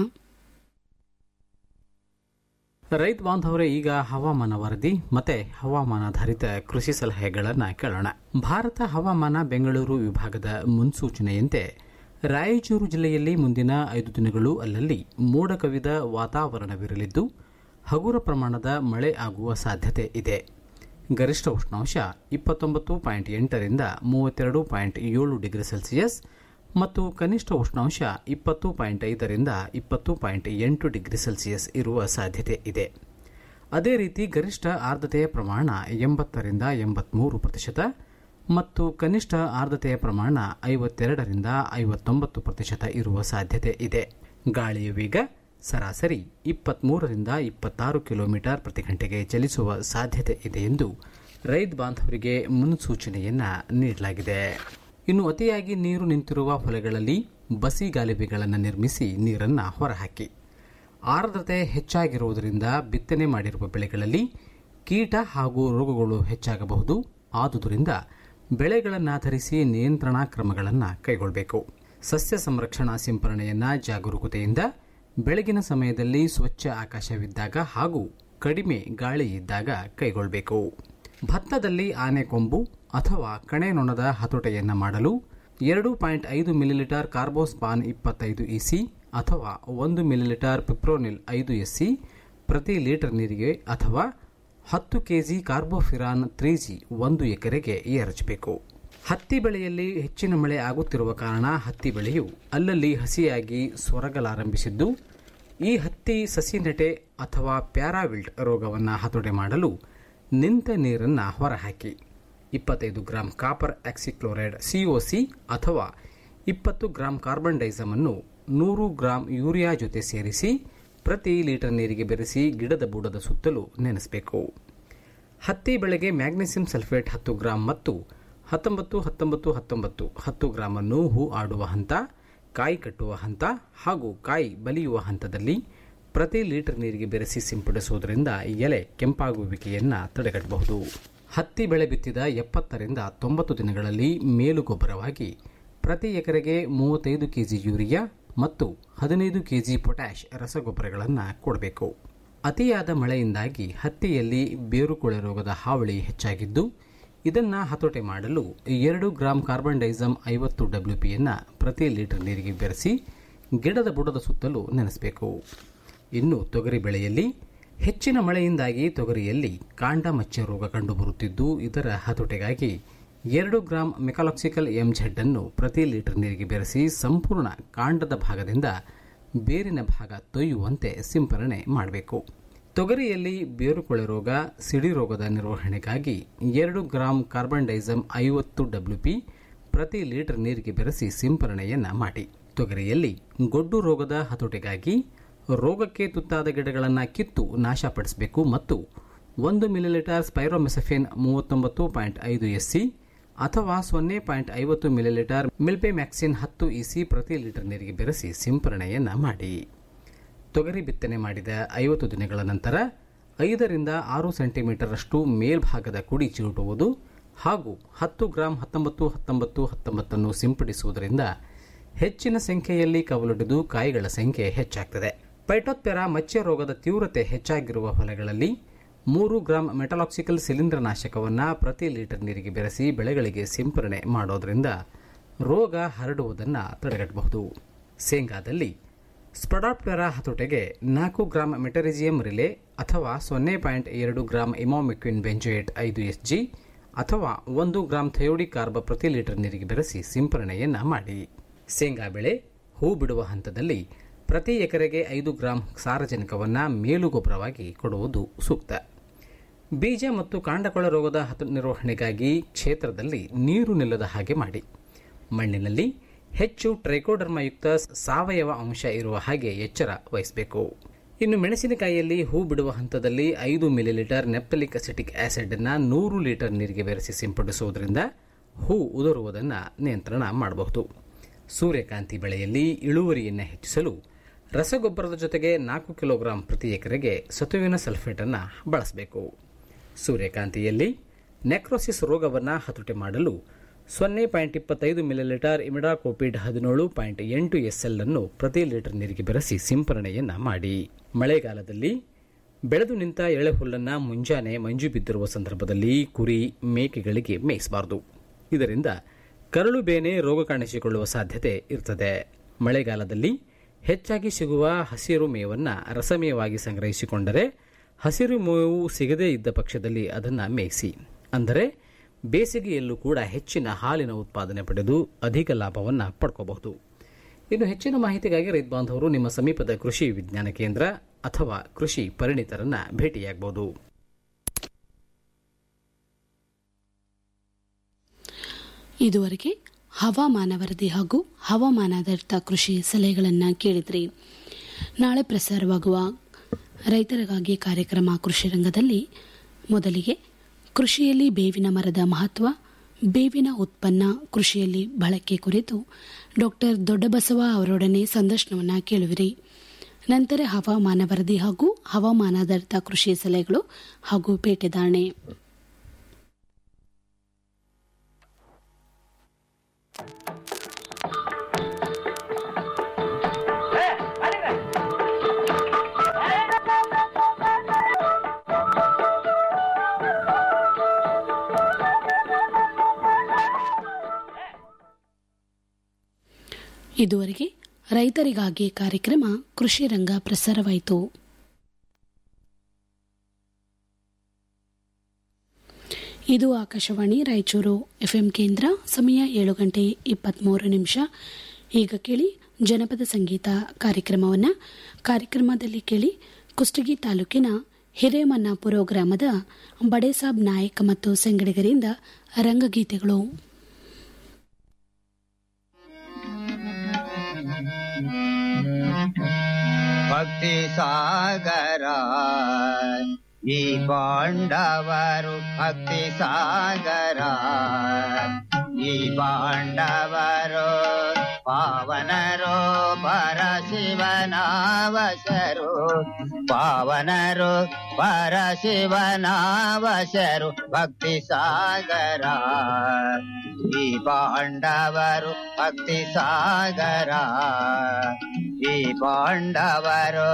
ರೈತ ಬಾಂಧವರೇ ಈಗ ಹವಾಮಾನ ವರದಿ ಮತ್ತೆ ಹವಾಮಾನಾಧಾರಿತ ಕೃಷಿ ಸಲಹೆಗಳನ್ನು ಕೇಳೋಣ ಭಾರತ ಹವಾಮಾನ ಬೆಂಗಳೂರು ವಿಭಾಗದ ಮುನ್ಸೂಚನೆಯಂತೆ ರಾಯಚೂರು ಜಿಲ್ಲೆಯಲ್ಲಿ ಮುಂದಿನ ಐದು ದಿನಗಳು ಅಲ್ಲಲ್ಲಿ ಮೋಡ ಕವಿದ ವಾತಾವರಣವಿರಲಿದ್ದು ಹಗುರ ಪ್ರಮಾಣದ ಮಳೆ ಆಗುವ ಸಾಧ್ಯತೆ ಇದೆ ಗರಿಷ್ಠ ಉಷ್ಣಾಂಶ ಇಪ್ಪತ್ತೊಂಬತ್ತು ಪಾಯಿಂಟ್ ಎಂಟರಿಂದ ಮೂವತ್ತೆರಡು ಪಾಯಿಂಟ್ ಏಳು ಡಿಗ್ರಿ ಸೆಲ್ಸಿಯಸ್ ಮತ್ತು ಕನಿಷ್ಠ ಉಷ್ಣಾಂಶ ಇಪ್ಪತ್ತು ಪಾಯಿಂಟ್ ಐದರಿಂದ ಇಪ್ಪತ್ತು ಪಾಯಿಂಟ್ ಎಂಟು ಡಿಗ್ರಿ ಸೆಲ್ಸಿಯಸ್ ಇರುವ ಸಾಧ್ಯತೆ ಇದೆ ಅದೇ ರೀತಿ ಗರಿಷ್ಠ ಆರ್ದ್ರತೆಯ ಪ್ರಮಾಣ ಎಂಬತ್ತರಿಂದ ಎಂಬತ್ಮೂರು ಪ್ರತಿಶತ ಮತ್ತು ಕನಿಷ್ಠ ಆರ್ದ್ರತೆಯ ಪ್ರಮಾಣ ಐವತ್ತೆರಡರಿಂದ ಐವತ್ತೊಂಬತ್ತು ಪ್ರತಿಶತ ಇರುವ ಸಾಧ್ಯತೆ ಇದೆ ಗಾಳಿಯ ವೇಗ ಸರಾಸರಿ ಇಪ್ಪತ್ಮೂರರಿಂದ ಇಪ್ಪತ್ತಾರು ಕಿಲೋಮೀಟರ್ ಪ್ರತಿ ಗಂಟೆಗೆ ಚಲಿಸುವ ಸಾಧ್ಯತೆ ಇದೆ ಎಂದು ರೈತ ಬಾಂಧವರಿಗೆ ಮುನ್ಸೂಚನೆಯನ್ನ ನೀಡಲಾಗಿದೆ ಇನ್ನು ಅತಿಯಾಗಿ ನೀರು ನಿಂತಿರುವ ಹೊಲೆಗಳಲ್ಲಿ ಬಸಿ ಗಾಲಿಬೆಗಳನ್ನು ನಿರ್ಮಿಸಿ ನೀರನ್ನು ಹೊರಹಾಕಿ ಆರ್ದ್ರತೆ ಹೆಚ್ಚಾಗಿರುವುದರಿಂದ ಬಿತ್ತನೆ ಮಾಡಿರುವ ಬೆಳೆಗಳಲ್ಲಿ ಕೀಟ ಹಾಗೂ ರೋಗಗಳು ಹೆಚ್ಚಾಗಬಹುದು ಆದುದರಿಂದ ಬೆಳೆಗಳನ್ನಾಧರಿಸಿ ನಿಯಂತ್ರಣಾ ಕ್ರಮಗಳನ್ನು ಕೈಗೊಳ್ಳಬೇಕು ಸಸ್ಯ ಸಂರಕ್ಷಣಾ ಸಿಂಪರಣೆಯನ್ನ ಜಾಗರೂಕತೆಯಿಂದ ಬೆಳಗಿನ ಸಮಯದಲ್ಲಿ ಸ್ವಚ್ಛ ಆಕಾಶವಿದ್ದಾಗ ಹಾಗೂ ಕಡಿಮೆ ಗಾಳಿ ಇದ್ದಾಗ ಕೈಗೊಳ್ಳಬೇಕು ಭತ್ತದಲ್ಲಿ ಆನೆಕೊಂಬು ಅಥವಾ ಕಣೆ ನೊಣದ ಹತೋಟೆಯನ್ನ ಮಾಡಲು ಎರಡು ಪಾಯಿಂಟ್ ಐದು ಮಿಲಿಲೀಟರ್ ಕಾರ್ಬೋಸ್ಪಾನ್ ಇಪ್ಪತ್ತೈದು ಇಸಿ ಅಥವಾ ಒಂದು ಮಿಲಿಲೀಟರ್ ಪಿಪ್ರೋನಿಲ್ ಐದು ಎಸ್ಸಿ ಪ್ರತಿ ಲೀಟರ್ ನೀರಿಗೆ ಅಥವಾ ಹತ್ತು ಕೆಜಿ ಕಾರ್ಬೋಫಿರಾನ್ ತ್ರೀ ಜಿ ಒಂದು ಎಕರೆಗೆ ಎರಚಬೇಕು ಹತ್ತಿ ಬೆಳೆಯಲ್ಲಿ ಹೆಚ್ಚಿನ ಮಳೆ ಆಗುತ್ತಿರುವ ಕಾರಣ ಹತ್ತಿ ಬೆಳೆಯು ಅಲ್ಲಲ್ಲಿ ಹಸಿಯಾಗಿ ಸೊರಗಲಾರಂಭಿಸಿದ್ದು ಈ ಹತ್ತಿ ಸಸಿ ನೆಟೆ ಅಥವಾ ಪ್ಯಾರಾವಿಲ್ಟ್ ರೋಗವನ್ನು ಹತೋಟಿ ಮಾಡಲು ನಿಂತ ನೀರನ್ನು ಹೊರಹಾಕಿ ಇಪ್ಪತ್ತೈದು ಗ್ರಾಂ ಕಾಪರ್ ಆಕ್ಸಿಕ್ಲೋರೈಡ್ ಸಿಒಸಿ ಅಥವಾ ಇಪ್ಪತ್ತು ಗ್ರಾಂ ಕಾರ್ಬನ್ ಡೈಸಮ್ ಅನ್ನು ನೂರು ಗ್ರಾಂ ಯೂರಿಯಾ ಜೊತೆ ಸೇರಿಸಿ ಪ್ರತಿ ಲೀಟರ್ ನೀರಿಗೆ ಬೆರೆಸಿ ಗಿಡದ ಬುಡದ ಸುತ್ತಲೂ ನೆನೆಸಬೇಕು ಹತ್ತಿ ಬೆಳೆಗೆ ಮ್ಯಾಗ್ನೆಸಿಯಂ ಸಲ್ಫೇಟ್ ಹತ್ತು ಗ್ರಾಂ ಮತ್ತು ಹತ್ತೊಂಬತ್ತು ಹತ್ತೊಂಬತ್ತು ಹತ್ತೊಂಬತ್ತು ಹತ್ತು ಗ್ರಾಮನ್ನು ಹೂ ಆಡುವ ಹಂತ ಕಾಯಿ ಕಟ್ಟುವ ಹಂತ ಹಾಗೂ ಕಾಯಿ ಬಲಿಯುವ ಹಂತದಲ್ಲಿ ಪ್ರತಿ ಲೀಟರ್ ನೀರಿಗೆ ಬೆರೆಸಿ ಸಿಂಪಡಿಸುವುದರಿಂದ ಎಲೆ ಕೆಂಪಾಗುವಿಕೆಯನ್ನು ತಡೆಗಟ್ಟಬಹುದು ಹತ್ತಿ ಬೆಳೆ ಬಿತ್ತಿದ ಎಪ್ಪತ್ತರಿಂದ ತೊಂಬತ್ತು ದಿನಗಳಲ್ಲಿ ಮೇಲು ಗೊಬ್ಬರವಾಗಿ ಪ್ರತಿ ಎಕರೆಗೆ ಮೂವತ್ತೈದು ಕೆಜಿ ಯೂರಿಯಾ ಮತ್ತು ಹದಿನೈದು ಕೆಜಿ ಪೊಟ್ಯಾಷ್ ರಸಗೊಬ್ಬರಗಳನ್ನು ಕೊಡಬೇಕು ಅತಿಯಾದ ಮಳೆಯಿಂದಾಗಿ ಹತ್ತಿಯಲ್ಲಿ ಬೇರುಕೊಳೆ ರೋಗದ ಹಾವಳಿ ಹೆಚ್ಚಾಗಿದ್ದು ಇದನ್ನು ಹತೋಟಿ ಮಾಡಲು ಎರಡು ಗ್ರಾಂ ಕಾರ್ಬನ್ ಡೈಸಮ್ ಐವತ್ತು ಡಬ್ಲ್ಯೂಪಿಯನ್ನು ಪ್ರತಿ ಲೀಟರ್ ನೀರಿಗೆ ಬೆರೆಸಿ ಗಿಡದ ಬುಡದ ಸುತ್ತಲೂ ನೆನೆಸಬೇಕು ಇನ್ನು ತೊಗರಿ ಬೆಳೆಯಲ್ಲಿ ಹೆಚ್ಚಿನ ಮಳೆಯಿಂದಾಗಿ ತೊಗರಿಯಲ್ಲಿ ಕಾಂಡ ಮಚ್ಚೆ ರೋಗ ಕಂಡುಬರುತ್ತಿದ್ದು ಇದರ ಹತೋಟಿಗಾಗಿ ಎರಡು ಗ್ರಾಂ ಮೆಕಾಲಾಕ್ಸಿಕಲ್ ಎಂಝೆಡ್ ಅನ್ನು ಪ್ರತಿ ಲೀಟರ್ ನೀರಿಗೆ ಬೆರೆಸಿ ಸಂಪೂರ್ಣ ಕಾಂಡದ ಭಾಗದಿಂದ ಬೇರಿನ ಭಾಗ ತೊಯ್ಯುವಂತೆ ಸಿಂಪರಣೆ ಮಾಡಬೇಕು ತೊಗರಿಯಲ್ಲಿ ಬೇರುಕೊಳೆ ರೋಗ ಸಿಡಿ ರೋಗದ ನಿರ್ವಹಣೆಗಾಗಿ ಎರಡು ಗ್ರಾಂ ಕಾರ್ಬನ್ ಡೈಸಮ್ ಐವತ್ತು ಡಬ್ಲ್ಯೂಪಿ ಪ್ರತಿ ಲೀಟರ್ ನೀರಿಗೆ ಬೆರೆಸಿ ಸಿಂಪರಣೆಯನ್ನ ಮಾಡಿ ತೊಗರಿಯಲ್ಲಿ ಗೊಡ್ಡು ರೋಗದ ಹತೋಟಿಗಾಗಿ ರೋಗಕ್ಕೆ ತುತ್ತಾದ ಗಿಡಗಳನ್ನು ಕಿತ್ತು ನಾಶಪಡಿಸಬೇಕು ಮತ್ತು ಒಂದು ಮಿಲಿಲೀಟರ್ ಸ್ಪೈರೋಮೆಸಫಿನ್ ಮೂವತ್ತೊಂಬತ್ತು ಪಾಯಿಂಟ್ ಐದು ಎಸ್ಸಿ ಅಥವಾ ಸೊನ್ನೆ ಪಾಯಿಂಟ್ ಐವತ್ತು ಮಿಲಿಲೀಟರ್ ಮಿಲ್ಪೆಮ್ಯಾಕ್ಸಿನ್ ಹತ್ತು ಇಸಿ ಪ್ರತಿ ಲೀಟರ್ ನೀರಿಗೆ ಬೆರೆಸಿ ಸಿಂಪರಣೆಯನ್ನ ಮಾಡಿ ತೊಗರಿ ಬಿತ್ತನೆ ಮಾಡಿದ ಐವತ್ತು ದಿನಗಳ ನಂತರ ಐದರಿಂದ ಆರು ಸೆಂಟಿಮೀಟರ್ ಅಷ್ಟು ಮೇಲ್ಭಾಗದ ಕುಡಿ ಚಿವುಟುವುದು ಹಾಗೂ ಹತ್ತು ಗ್ರಾಂ ಹತ್ತೊಂಬತ್ತು ಹತ್ತೊಂಬತ್ತು ಹತ್ತೊಂಬತ್ತನ್ನು ಸಿಂಪಡಿಸುವುದರಿಂದ ಹೆಚ್ಚಿನ ಸಂಖ್ಯೆಯಲ್ಲಿ ಕವಲೊಡೆದು ಕಾಯಿಗಳ ಸಂಖ್ಯೆ ಹೆಚ್ಚಾಗ್ತದೆ ಪೈಟೋತ್ಪೆರಾ ಮಚ್ಚೆ ರೋಗದ ತೀವ್ರತೆ ಹೆಚ್ಚಾಗಿರುವ ಹೊಲಗಳಲ್ಲಿ ಮೂರು ಗ್ರಾಂ ಮೆಟಲಾಕ್ಸಿಕಲ್ ಶಿಲೀಂಧ್ರನಾಶಕವನ್ನು ಪ್ರತಿ ಲೀಟರ್ ನೀರಿಗೆ ಬೆರೆಸಿ ಬೆಳೆಗಳಿಗೆ ಸಿಂಪರಣೆ ಮಾಡೋದರಿಂದ ರೋಗ ಹರಡುವುದನ್ನು ತಡೆಗಟ್ಟಬಹುದು ಶೇಂಗಾದಲ್ಲಿ ಸ್ಪಡಾಪ್ಟೆರಾ ಹತೋಟೆಗೆ ನಾಲ್ಕು ಗ್ರಾಂ ಮೆಟರಿಜಿಯಂ ರಿಲೆ ಅಥವಾ ಸೊನ್ನೆ ಪಾಯಿಂಟ್ ಎರಡು ಗ್ರಾಂ ಇಮಾಮಿಕ್ವಿನ್ ಬೆಂಜೋಯೇಟ್ ಐದು ಎಸ್ ಜಿ ಅಥವಾ ಒಂದು ಗ್ರಾಂ ಥಯೋಡಿ ಕಾರ್ಬ ಪ್ರತಿ ಲೀಟರ್ ನೀರಿಗೆ ಬೆರೆಸಿ ಸಿಂಪರಣೆಯನ್ನ ಮಾಡಿ ಶೇಂಗಾ ಬೆಳೆ ಹೂ ಬಿಡುವ ಹಂತದಲ್ಲಿ ಪ್ರತಿ ಎಕರೆಗೆ ಐದು ಗ್ರಾಂ ಸಾರಜನಕವನ್ನು ಮೇಲುಗೊಬ್ಬರವಾಗಿ ಕೊಡುವುದು ಸೂಕ್ತ ಬೀಜ ಮತ್ತು ಕಾಂಡಕೊಳ ರೋಗದ ಹತ ನಿರ್ವಹಣೆಗಾಗಿ ಕ್ಷೇತ್ರದಲ್ಲಿ ನೀರು ನಿಲ್ಲದ ಹಾಗೆ ಮಾಡಿ ಮಣ್ಣಿನಲ್ಲಿ ಹೆಚ್ಚು ಟ್ರೈಕೋಡರ್ಮಯುಕ್ತ ಸಾವಯವ ಅಂಶ ಇರುವ ಹಾಗೆ ಎಚ್ಚರ ವಹಿಸಬೇಕು ಇನ್ನು ಮೆಣಸಿನಕಾಯಿಯಲ್ಲಿ ಹೂ ಬಿಡುವ ಹಂತದಲ್ಲಿ ಐದು ಮಿಲಿಲೀಟರ್ ನೆಪ್ತಲಿಕ್ ಅಸಿಟಿಕ್ ಆಸಿಡ್ ಅನ್ನು ನೂರು ಲೀಟರ್ ನೀರಿಗೆ ಬೆರೆಸಿ ಸಿಂಪಡಿಸುವುದರಿಂದ ಹೂ ಉದುರುವುದನ್ನು ನಿಯಂತ್ರಣ ಮಾಡಬಹುದು ಸೂರ್ಯಕಾಂತಿ ಬೆಳೆಯಲ್ಲಿ ಇಳುವರಿಯನ್ನು ಹೆಚ್ಚಿಸಲು ರಸಗೊಬ್ಬರದ ಜೊತೆಗೆ ನಾಲ್ಕು ಕಿಲೋಗ್ರಾಂ ಪ್ರತಿ ಎಕರೆಗೆ ಸತುವಿನ ಸಲ್ಫೇಟನ್ನು ಬಳಸಬೇಕು ಸೂರ್ಯಕಾಂತಿಯಲ್ಲಿ ನೆಕ್ರೋಸಿಸ್ ರೋಗವನ್ನು ಹತೋಟಿ ಮಾಡಲು ಸೊನ್ನೆ ಪಾಯಿಂಟ್ ಇಪ್ಪತ್ತೈದು ಮಿಲಿಲೀಟರ್ ಇಮಿಡಾಕೋಪಿಡ್ ಹದಿನೇಳು ಪಾಯಿಂಟ್ ಎಂಟು ಎಸ್ಎಲ್ ಅನ್ನು ಪ್ರತಿ ಲೀಟರ್ ನೀರಿಗೆ ಬೆರೆಸಿ ಸಿಂಪರಣೆಯನ್ನು ಮಾಡಿ ಮಳೆಗಾಲದಲ್ಲಿ ಬೆಳೆದು ನಿಂತ ಎಳೆ ಹುಲ್ಲನ್ನು ಮುಂಜಾನೆ ಮಂಜು ಬಿದ್ದಿರುವ ಸಂದರ್ಭದಲ್ಲಿ ಕುರಿ ಮೇಕೆಗಳಿಗೆ ಮೇಯಿಸಬಾರದು ಇದರಿಂದ ಕರಳು ಬೇನೆ ರೋಗ ಕಾಣಿಸಿಕೊಳ್ಳುವ ಸಾಧ್ಯತೆ ಇರ್ತದೆ ಮಳೆಗಾಲದಲ್ಲಿ ಹೆಚ್ಚಾಗಿ ಸಿಗುವ ಹಸಿರು ಮೇವನ್ನು ರಸಮೇವಾಗಿ ಸಂಗ್ರಹಿಸಿಕೊಂಡರೆ ಹಸಿರು ಮೇವು ಸಿಗದೇ ಇದ್ದ ಪಕ್ಷದಲ್ಲಿ ಅದನ್ನು ಮೇಯಿಸಿ ಅಂದರೆ ಬೇಸಿಗೆಯಲ್ಲೂ ಕೂಡ ಹೆಚ್ಚಿನ ಹಾಲಿನ ಉತ್ಪಾದನೆ ಪಡೆದು ಅಧಿಕ ಲಾಭವನ್ನು ಪಡ್ಕೋಬಹುದು ಇನ್ನು ಹೆಚ್ಚಿನ ಮಾಹಿತಿಗಾಗಿ ರೈತ ಬಾಂಧವರು ನಿಮ್ಮ ಸಮೀಪದ ಕೃಷಿ ವಿಜ್ಞಾನ ಕೇಂದ್ರ ಅಥವಾ ಕೃಷಿ ಪರಿಣಿತರನ್ನ ಭೇಟಿಯಾಗಬಹುದು ಇದುವರೆಗೆ ಹವಾಮಾನ ವರದಿ ಹಾಗೂ ಹವಾಮಾನಾಧಾರಿತ ಕೃಷಿ ಸಲಹೆಗಳನ್ನು ಕೇಳಿದ್ರಿ ನಾಳೆ ಪ್ರಸಾರವಾಗುವ ರೈತರಿಗಾಗಿ ಕಾರ್ಯಕ್ರಮ ಕೃಷಿ ರಂಗದಲ್ಲಿ ಮೊದಲಿಗೆ ಕೃಷಿಯಲ್ಲಿ ಬೇವಿನ ಮರದ ಮಹತ್ವ ಬೇವಿನ ಉತ್ಪನ್ನ ಕೃಷಿಯಲ್ಲಿ ಬಳಕೆ ಕುರಿತು ಡಾಕ್ಟರ್ ದೊಡ್ಡಬಸವ ಅವರೊಡನೆ ಸಂದರ್ಶನವನ್ನು ಕೇಳುವಿರಿ ನಂತರ ಹವಾಮಾನ ವರದಿ ಹಾಗೂ ಹವಾಮಾನಾಧಾರಿತ ಕೃಷಿ ಸಲಹೆಗಳು ಹಾಗೂ ಪೇಟೆದಾರಣೆ ಇದುವರೆಗೆ ರೈತರಿಗಾಗಿ ಕಾರ್ಯಕ್ರಮ ಕೃಷಿ ರಂಗ ಪ್ರಸಾರವಾಯಿತು ಇದು ಆಕಾಶವಾಣಿ ರಾಯಚೂರು ಎಫ್ಎಂ ಕೇಂದ್ರ ಸಮಯ ಏಳು ಗಂಟೆ ಇಪ್ಪತ್ತ್ಮೂರು ನಿಮಿಷ ಈಗ ಕೇಳಿ ಜನಪದ ಸಂಗೀತ ಕಾರ್ಯಕ್ರಮವನ್ನು ಕಾರ್ಯಕ್ರಮದಲ್ಲಿ ಕೇಳಿ ಕುಷ್ಟಗಿ ತಾಲೂಕಿನ ಹಿರೇಮನ್ನಾಪುರ ಗ್ರಾಮದ ಬಡೇಸಾಬ್ ನಾಯಕ್ ಮತ್ತು ಸಂಗಡಿಗರಿಂದ ರಂಗಗೀತೆಗಳು ಭಕ್ತಿ ಸಾಗರ ಈ ಪಾಂಡವರು ಭಕ್ತಿ ಸಾಗರ ಈ ಪಾಂಡವರು ಪಾವನರೋ ಪರ ಶಿವನಾವಶರು ಪಾವನರು ಪರ ಶಿವನಾವಶರು ಭಕ್ತಿ ಸಾಗರ ಈ ಪಾಂಡವರು ಭಕ್ತಿ ಸಾಗರ ಈ ಪಾಂಡವರು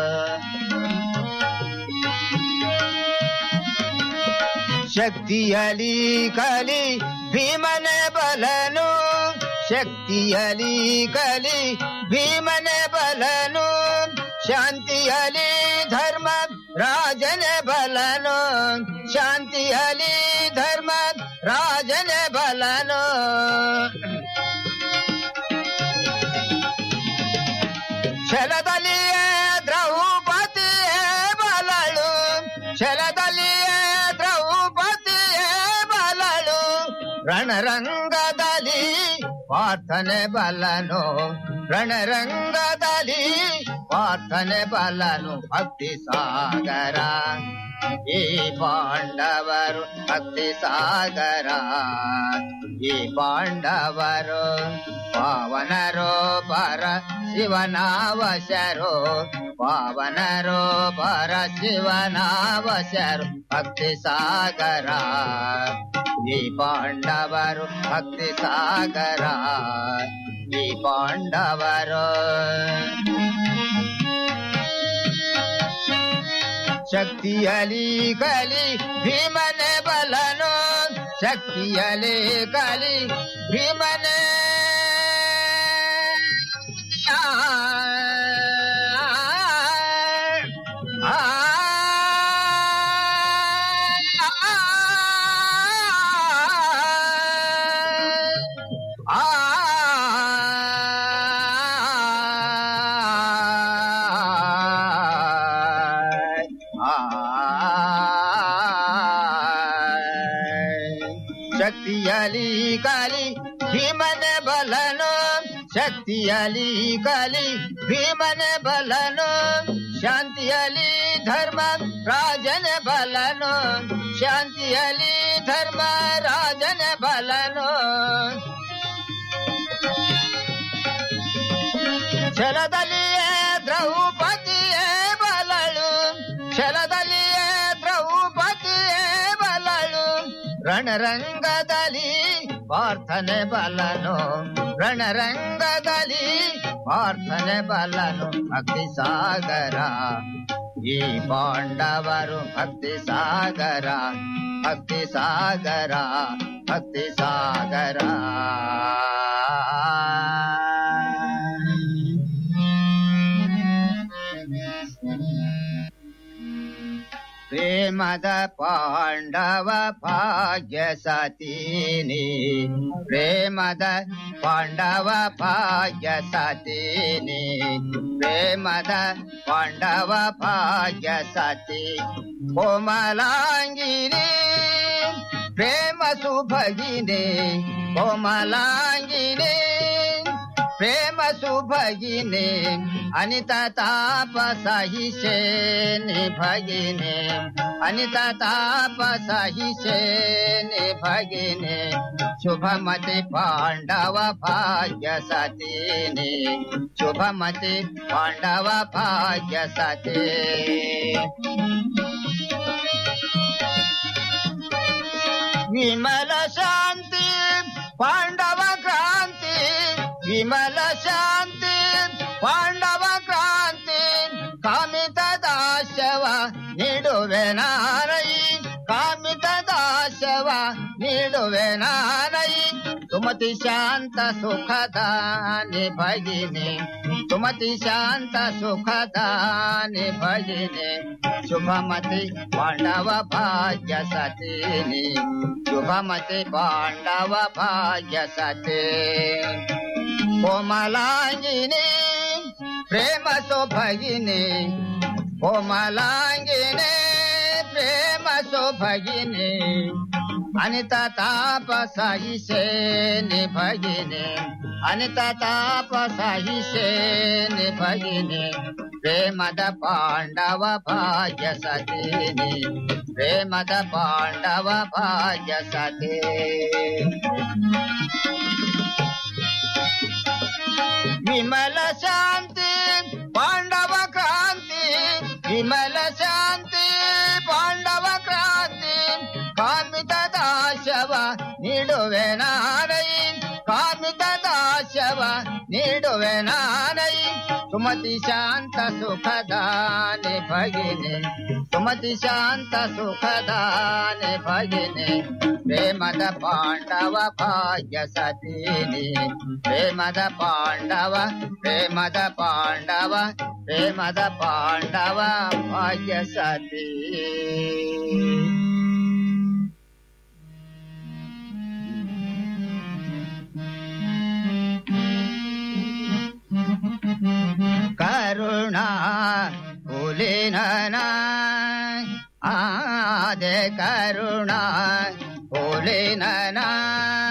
ಶಕ್ತಿಯಲಿ ಕಲಿ ಭೀಮನ ಬಲನು ಶಕ್ತಿಯಲಿ ಕಲಿ ಭೀಮನ ಬಲನು ಶಾಂತಿಯಲಿ ಧರ್ಮ ರಾಜನ ಬಲನು ಶಾಂತಿಯಲಿ ಧರ್ಮ ರಾಜನ ಬಲನು ಛಲದಲ್ಲಿಯೇ ದ್ರೌಪದಿಯೇ ಬಲಳು ಛಲದಲ್ಲಿಯೇ ದ್ರೌಪದಿಯೇ ಬಲಳು ರಣರಂಗದಲ್ಲಿ ಪ್ರಾರ್ಥನೆ ಬಲನು ರಣರಂಗದಲ್ಲಿ ಪ್ರಾರ್ಥನೆ ಬಲನು ಭಕ್ತಿ ಸಾಗರ ಈ ಪಾಂಡವರು ಭಕ್ತಿ ಸಾಗರ ಈ ಪಾಂಡವರು ಪಾವನರೋ ಪರ ಶಿವನಾವಶರು ಪಾವನರೋ ಪರ ಶಿವನಾವಶರು ಭಕ್ತಿ ಸಾಗರ ಈ ಪಾಂಡವರು ಭಕ್ತಿ ಸಾಗರ ಈ ಪಾಂಡವರು ಶಕ್ತಿಯಲಿ ಕಲಿ ಭೀಮನ ಬಲನು ಶಕ್ತಿಯಲಿ ಕಲಿ ಭೀಮನ ಶಕ್ತಿಯಲಿ ಕಲಿ ಭೀಮನ ಬಲನು ಶಕ್ತಿಯಲಿ ಕಲಿ ಭೀಮನ ಬಲನು ಶಾಂತಿಯಲಿ ಧರ್ಮ ರಾಜನ ಬಲನು ಶಾಂತಿಯಲಿ ಧರ್ಮ ರಾಜನ ಬಲನು ಛಲದಲ್ಲಿಯೇ ದ್ರೌಪದಿಯೇ ಬಲಳು ಛಲದಲ್ಲಿಯೇ ದ್ರೌಪದಿಯೇ ಬಲಳು ರಣರಂಗದಲ್ಲಿ ಪ್ರಾರ್ಥನೆ ಬಲನು ರಣರಂಗದಲ್ಲಿ ಪ್ರಾರ್ಥನೆ ಬಲನು ಭಕ್ತಿ ಸಾಗರ ಈ ಪಾಂಡವರು ಭಕ್ತಿ ಸಾಗರ ಭಕ್ತಿ ಸಾಗರ ಭಕ್ತಿ ಸಾಗರ ಪ್ರೇಮದ ಪಾಂಡವ ಭಾಗ್ಯ ಸತೀನಿ ಪ್ರೇಮದ ಪಾಂಡವ ಭಾಗ್ಯ ಸತೀನಿ ಪ್ರೇಮದ ಪಾಂಡವ ಭಾಗ್ಯ ಸತಿ ಕೋಮಲಾಂಗಿನಿ ಪ್ರೇಮ ಸುಭಗಿನಿ ಕೋಮಲಾಂಗಿನಿ ಪ್ರೇಮ ಸುಭಗಿನಿ ಅನಿತ ತಾಪ ಸಹಿಸೆ ಭಗಿನಿ ಅನಿತ ತಾಪ ಸಹಿಸೆ ಭಗಿನಿ ಶುಭಮತಿ ಪಾಂಡವ ಭಾಗ್ಯ ಸತೀನಿ ಶುಭಮತಿ ಪಾಂಡವ ಭಾಗ್ಯ ಸತಿ ವಿಮಲ ಶಾಂತಿ ಪಾಂಡವ ಕ್ರಾಂತಿ ವಿಮಲ ಶಾಂತಿ ಪಾಂಡವ ಕ್ರಾಂತಿ ಕಾಮಿತ ದಾಶವ ನೀಡುವೆ ನಾರೈ ಕಾಮಿತ ದಾಶವ ನೀಡುವೆ ನಾರೈ ಸುಮತಿ ಶಾಂತ ಸುಖದ ಭಗಿನಿ ಸುಮತಿ ಶಾಂತ ಸುಖದ ಭಗಿನಿ ಶುಭಮತಿ ಪಾಂಡವ ಭಾಗ್ಯ ಸತೀನಿ ಶುಭಮತಿ ಪಾಂಡವ ಭಾಗ್ಯ ಸತಿ ಕೋಮಲಾಂಗಿನಿ ಪ್ರೇಮ ಸೌಭಗಿನಿ ಕೋಮಲಾಂಗಿನಿ ಪ್ರೇಮ ಸೌಭಗಿನಿ ಅನಿತ ತಾಪ ಸಹಿಸೆ ಭಗಿನಿ ಅನಿತ ತಾಪ ಸಹಿಸೆ ಭಗಿನಿ ಪ್ರೇಮದ ಪಾಂಡವ ಭಾಗ್ಯ ಸತೇನಿ ಪ್ರೇಮದ ಪಾಂಡವ ಭಾಗ್ಯ ಸತೇ ವಿಮಲ ಶಾಂತಿ ಪಾಂಡವ ಕ್ರಾಂತಿ ವಿಮಲ ಶಾಂತಿ ಪಾಂಡವ ಕ್ರಾಂತಿ ಕಾಮಿತ ದಾಶವ ನೀಡುವೆ ನಾನೈ ಕಾಮಿತ ದಾಶವ ನೀಡುವೆ ನಾನೈ ಸುಮತಿ ಶಾಂತ ಸುಖದಾನೆ ಭಗಿನಿ ಸುಮತಿ ಶಾಂತ ಸುಖದಾನೆ ಭಗಿನಿ ಪ್ರೇಮದ ಪಾಂಡವ ಭಾಗ್ಯ ಸತೀನಿ ಪ್ರೇಮದ ಪಾಂಡವ ಪ್ರೇಮದ ಪಾಂಡವ ಪ್ರೇಮದ ಪಾಂಡವ ಭಾಗ್ಯ ಸತಿ ಕರುಣಾ ಹುಲಿನನ ಆದೆ ಕರುಣಾ ಹುಲಿನನ